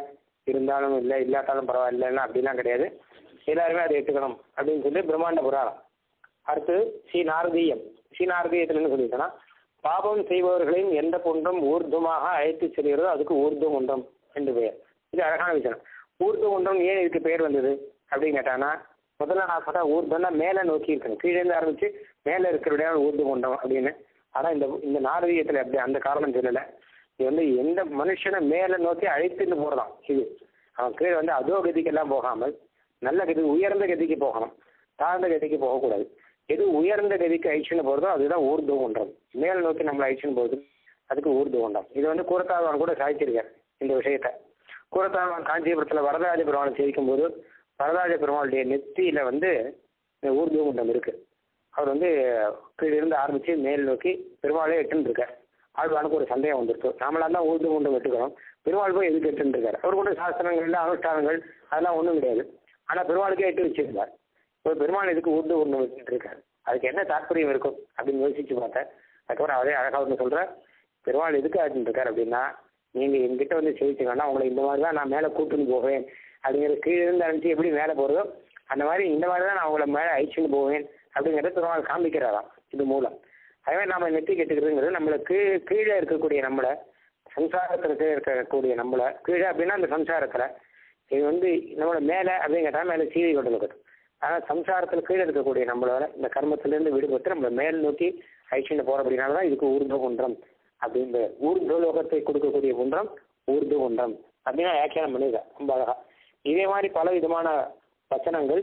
இருந்தாலும் இல்லை இல்லாட்டாலும் பரவாயில்லைன்னா அப்படிலாம் கிடையாது எல்லாருமே அதை ஏற்றுக்கணும் அப்படின்னு சொல்லி பிரம்மாண்ட புராணம் அடுத்து ஸ்ரீ நாரதீயம் ஸ்ரீ நாரதீயத்தில் என்ன சொல்லியிருக்கேன்னா பாபம் செய்பவர்களையும் எந்த குன்றம் ஊர்துமாக அழைத்து செல்கிறதோ அதுக்கு ஊர்து குன்றம் என்று பெயர் இது அழகான விஷயம் ஊர்து குன்றம் ஏன் இதுக்கு பெயர் வந்தது அப்படின்னு கேட்டானா முதல்ல நான் சொன்ன ஊர்துன்னா மேலே நோக்கி இருக்கணும் கீழே இருந்து ஆரம்பிச்சு மேலே இருக்கிற ஊர்து குன்றம் அப்படின்னு ஆனால் இந்த இந்த நாரதீயத்தில் அப்படி அந்த காரணம் சொல்லலை இது வந்து எந்த மனுஷனை மேலே நோக்கி அழைத்துட்டு போகிறதாம் இது அவன் கீழே வந்து அதோ கதிக்கெல்லாம் போகாமல் நல்ல கதி உயர்ந்த கதிக்கு போகணும் தாழ்ந்த கதிக்கு போகக்கூடாது எது உயர்ந்த கதிக்கு அழிச்சுன்னு போகிறதோ அதுதான் ஊர்து குன்றம் மேல் நோக்கி நம்மளை அழிச்சுன்னு போகுது அதுக்கு ஊர்து குன்றம் இது வந்து கூரத்தாழ்வான் கூட சாய்ச்சிருக்கார் இந்த விஷயத்த கூரத்தாழ்வான் காஞ்சிபுரத்தில் வரதராஜ பெருமாளை சேவிக்கும் போது வரதராஜ பெருமாளுடைய நெத்தியில வந்து இந்த ஊர்து குண்டம் இருக்கு அவர் வந்து கீழிருந்து ஆரம்பிச்சு மேல் நோக்கி பெருமாளே எட்டுன்னு இருக்கார் ஆழ்வானுக்கு ஒரு சந்தேகம் வந்திருக்கு நாமளாம் தான் ஊர்து குண்டம் வெட்டுக்கிறோம் பெருமாள் போய் எதுக்கு எட்டுன்னு இருக்காரு அவர் கூட சாஸ்திரங்கள் அனுஷ்டானங்கள் அதெல்லாம் ஒன்றும் கிடையாது ஆனால் பெருமாளுக்கே எட்டு வச்சிருந்தார் இப்போ பெருமாள் எதுக்கு ஊர்து குண்டம் வச்சுட்டு இருக்காரு அதுக்கு என்ன தாற்பயம் இருக்கும் அப்படின்னு யோசிச்சு பார்த்தேன் அதுக்கப்புறம் அதே அழகாக வந்து சொல்கிறேன் பெருமாள் எதுக்கு ஆச்சுட்டு இருக்காரு அப்படின்னா நீங்கள் எங்கிட்ட வந்து சேவிச்சிங்கன்னா உங்களை இந்த மாதிரி தான் நான் மேலே கூட்டுன்னு போவேன் அப்படிங்கிறது கீழே இருந்து அனுப்பிச்சு எப்படி மேலே போகிறதோ அந்த மாதிரி இந்த மாதிரி தான் நான் உங்களை மேலே அழிச்சுன்னு போவேன் அப்படிங்கிறத பெருமாள் காமிக்கிறாராம் இது மூலம் அதே நாம நெத்தி கெட்டுக்கிறதுங்கிறது நம்மளுக்கு கீழே இருக்கக்கூடிய நம்மளை சம்சாரத்தில் இருக்கக்கூடிய நம்மளை கீழே அப்படின்னா அந்த சம்சாரத்தில் இது வந்து நம்மளோட மேலே அப்படின்னு கேட்டால் மேலே சீவி கொண்டு இருக்குது ஆனால் சம்சாரத்தில் கீழே இருக்கக்கூடிய நம்மளோட இந்த கர்மத்திலேருந்து விடுபட்டு நம்மளை மேல் நோக்கி ஐஷன்னு போகிற அப்படின்னால தான் இதுக்கு ஊர்த குன்றம் அப்படின்ற ஊர்த லோகத்தை கொடுக்கக்கூடிய குன்றம் ஊர்து குன்றம் அப்படின்னு வியாக்கியானம் பண்ணியிருக்கேன் ரொம்ப அழகா இதே மாதிரி பல விதமான வச்சனங்கள்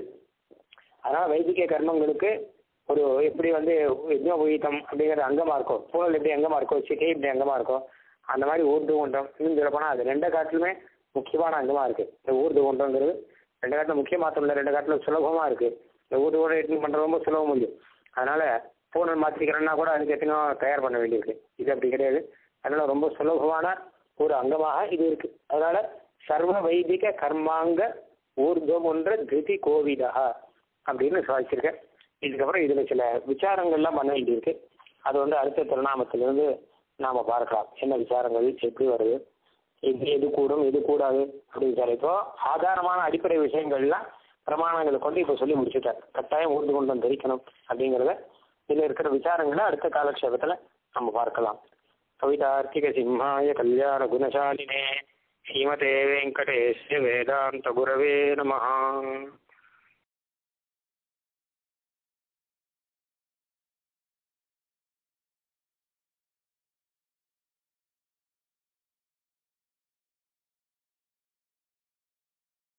அதனால் வைதிக கர்மங்களுக்கு ஒரு எப்படி வந்து யஜ்னோபவீதம் அப்படிங்கிற அங்கமாக இருக்கும் புகழ் எப்படி அங்கமாக இருக்கும் சிகை இப்படி அங்கமாக இருக்கும் அந்த மாதிரி ஊர்து குன்றம் இன்னும் சொல்ல போனால் அது ரெண்டு காட்டிலுமே முக்கியமான அங்கமாக இருக்குது இந்த ஊர்து குன்றங்கிறது ரெண்டு காட்டில் முக்கிய மாற்றம் இல்லை ரெண்டு காட்டில் சுலபமாக இருக்குது இந்த ஊர்து கூட எட்டு பண்ணுறது ரொம்ப சுலபம் முடியும் அதனால் பூனல் மாற்றிக்கிறேன்னா கூட அதுக்கு எத்தனையோ தயார் பண்ண வேண்டியிருக்கு இது அப்படி கிடையாது அதனால் ரொம்ப சுலபமான ஒரு அங்கமாக இது இருக்குது அதனால் சர்வ வைதிக கர்மாங்க ஊர்துவம் ஒன்ற திருதி கோவிதா அப்படின்னு சாதிச்சிருக்கேன் இதுக்கப்புறம் இதில் சில விசாரங்கள்லாம் பண்ண வேண்டியிருக்கு அது வந்து அடுத்த திருநாமத்திலிருந்து நாம் பார்க்கலாம் என்ன விசாரங்கள் எப்படி வருது இது எது கூடும் எது கூடாது அப்படின்னு சொல்லி இப்போ ஆதாரமான அடிப்படை விஷயங்கள்லாம் பிரமாணங்களை கொண்டு இப்போ சொல்லி முடிச்சுட்டார் கட்டாயம் ஊர்ந்து கொண்டு வந்து தரிக்கணும் அப்படிங்கிறத இதில் இருக்கிற விசாரங்களை அடுத்த காலக்ஷேபத்தில் நம்ம பார்க்கலாம் கவிதார்த்திக சிம்மாய கல்யாண குணசாலினே ஸ்ரீமதே வெங்கடேஷ் வேதாந்த குரவே நமஹா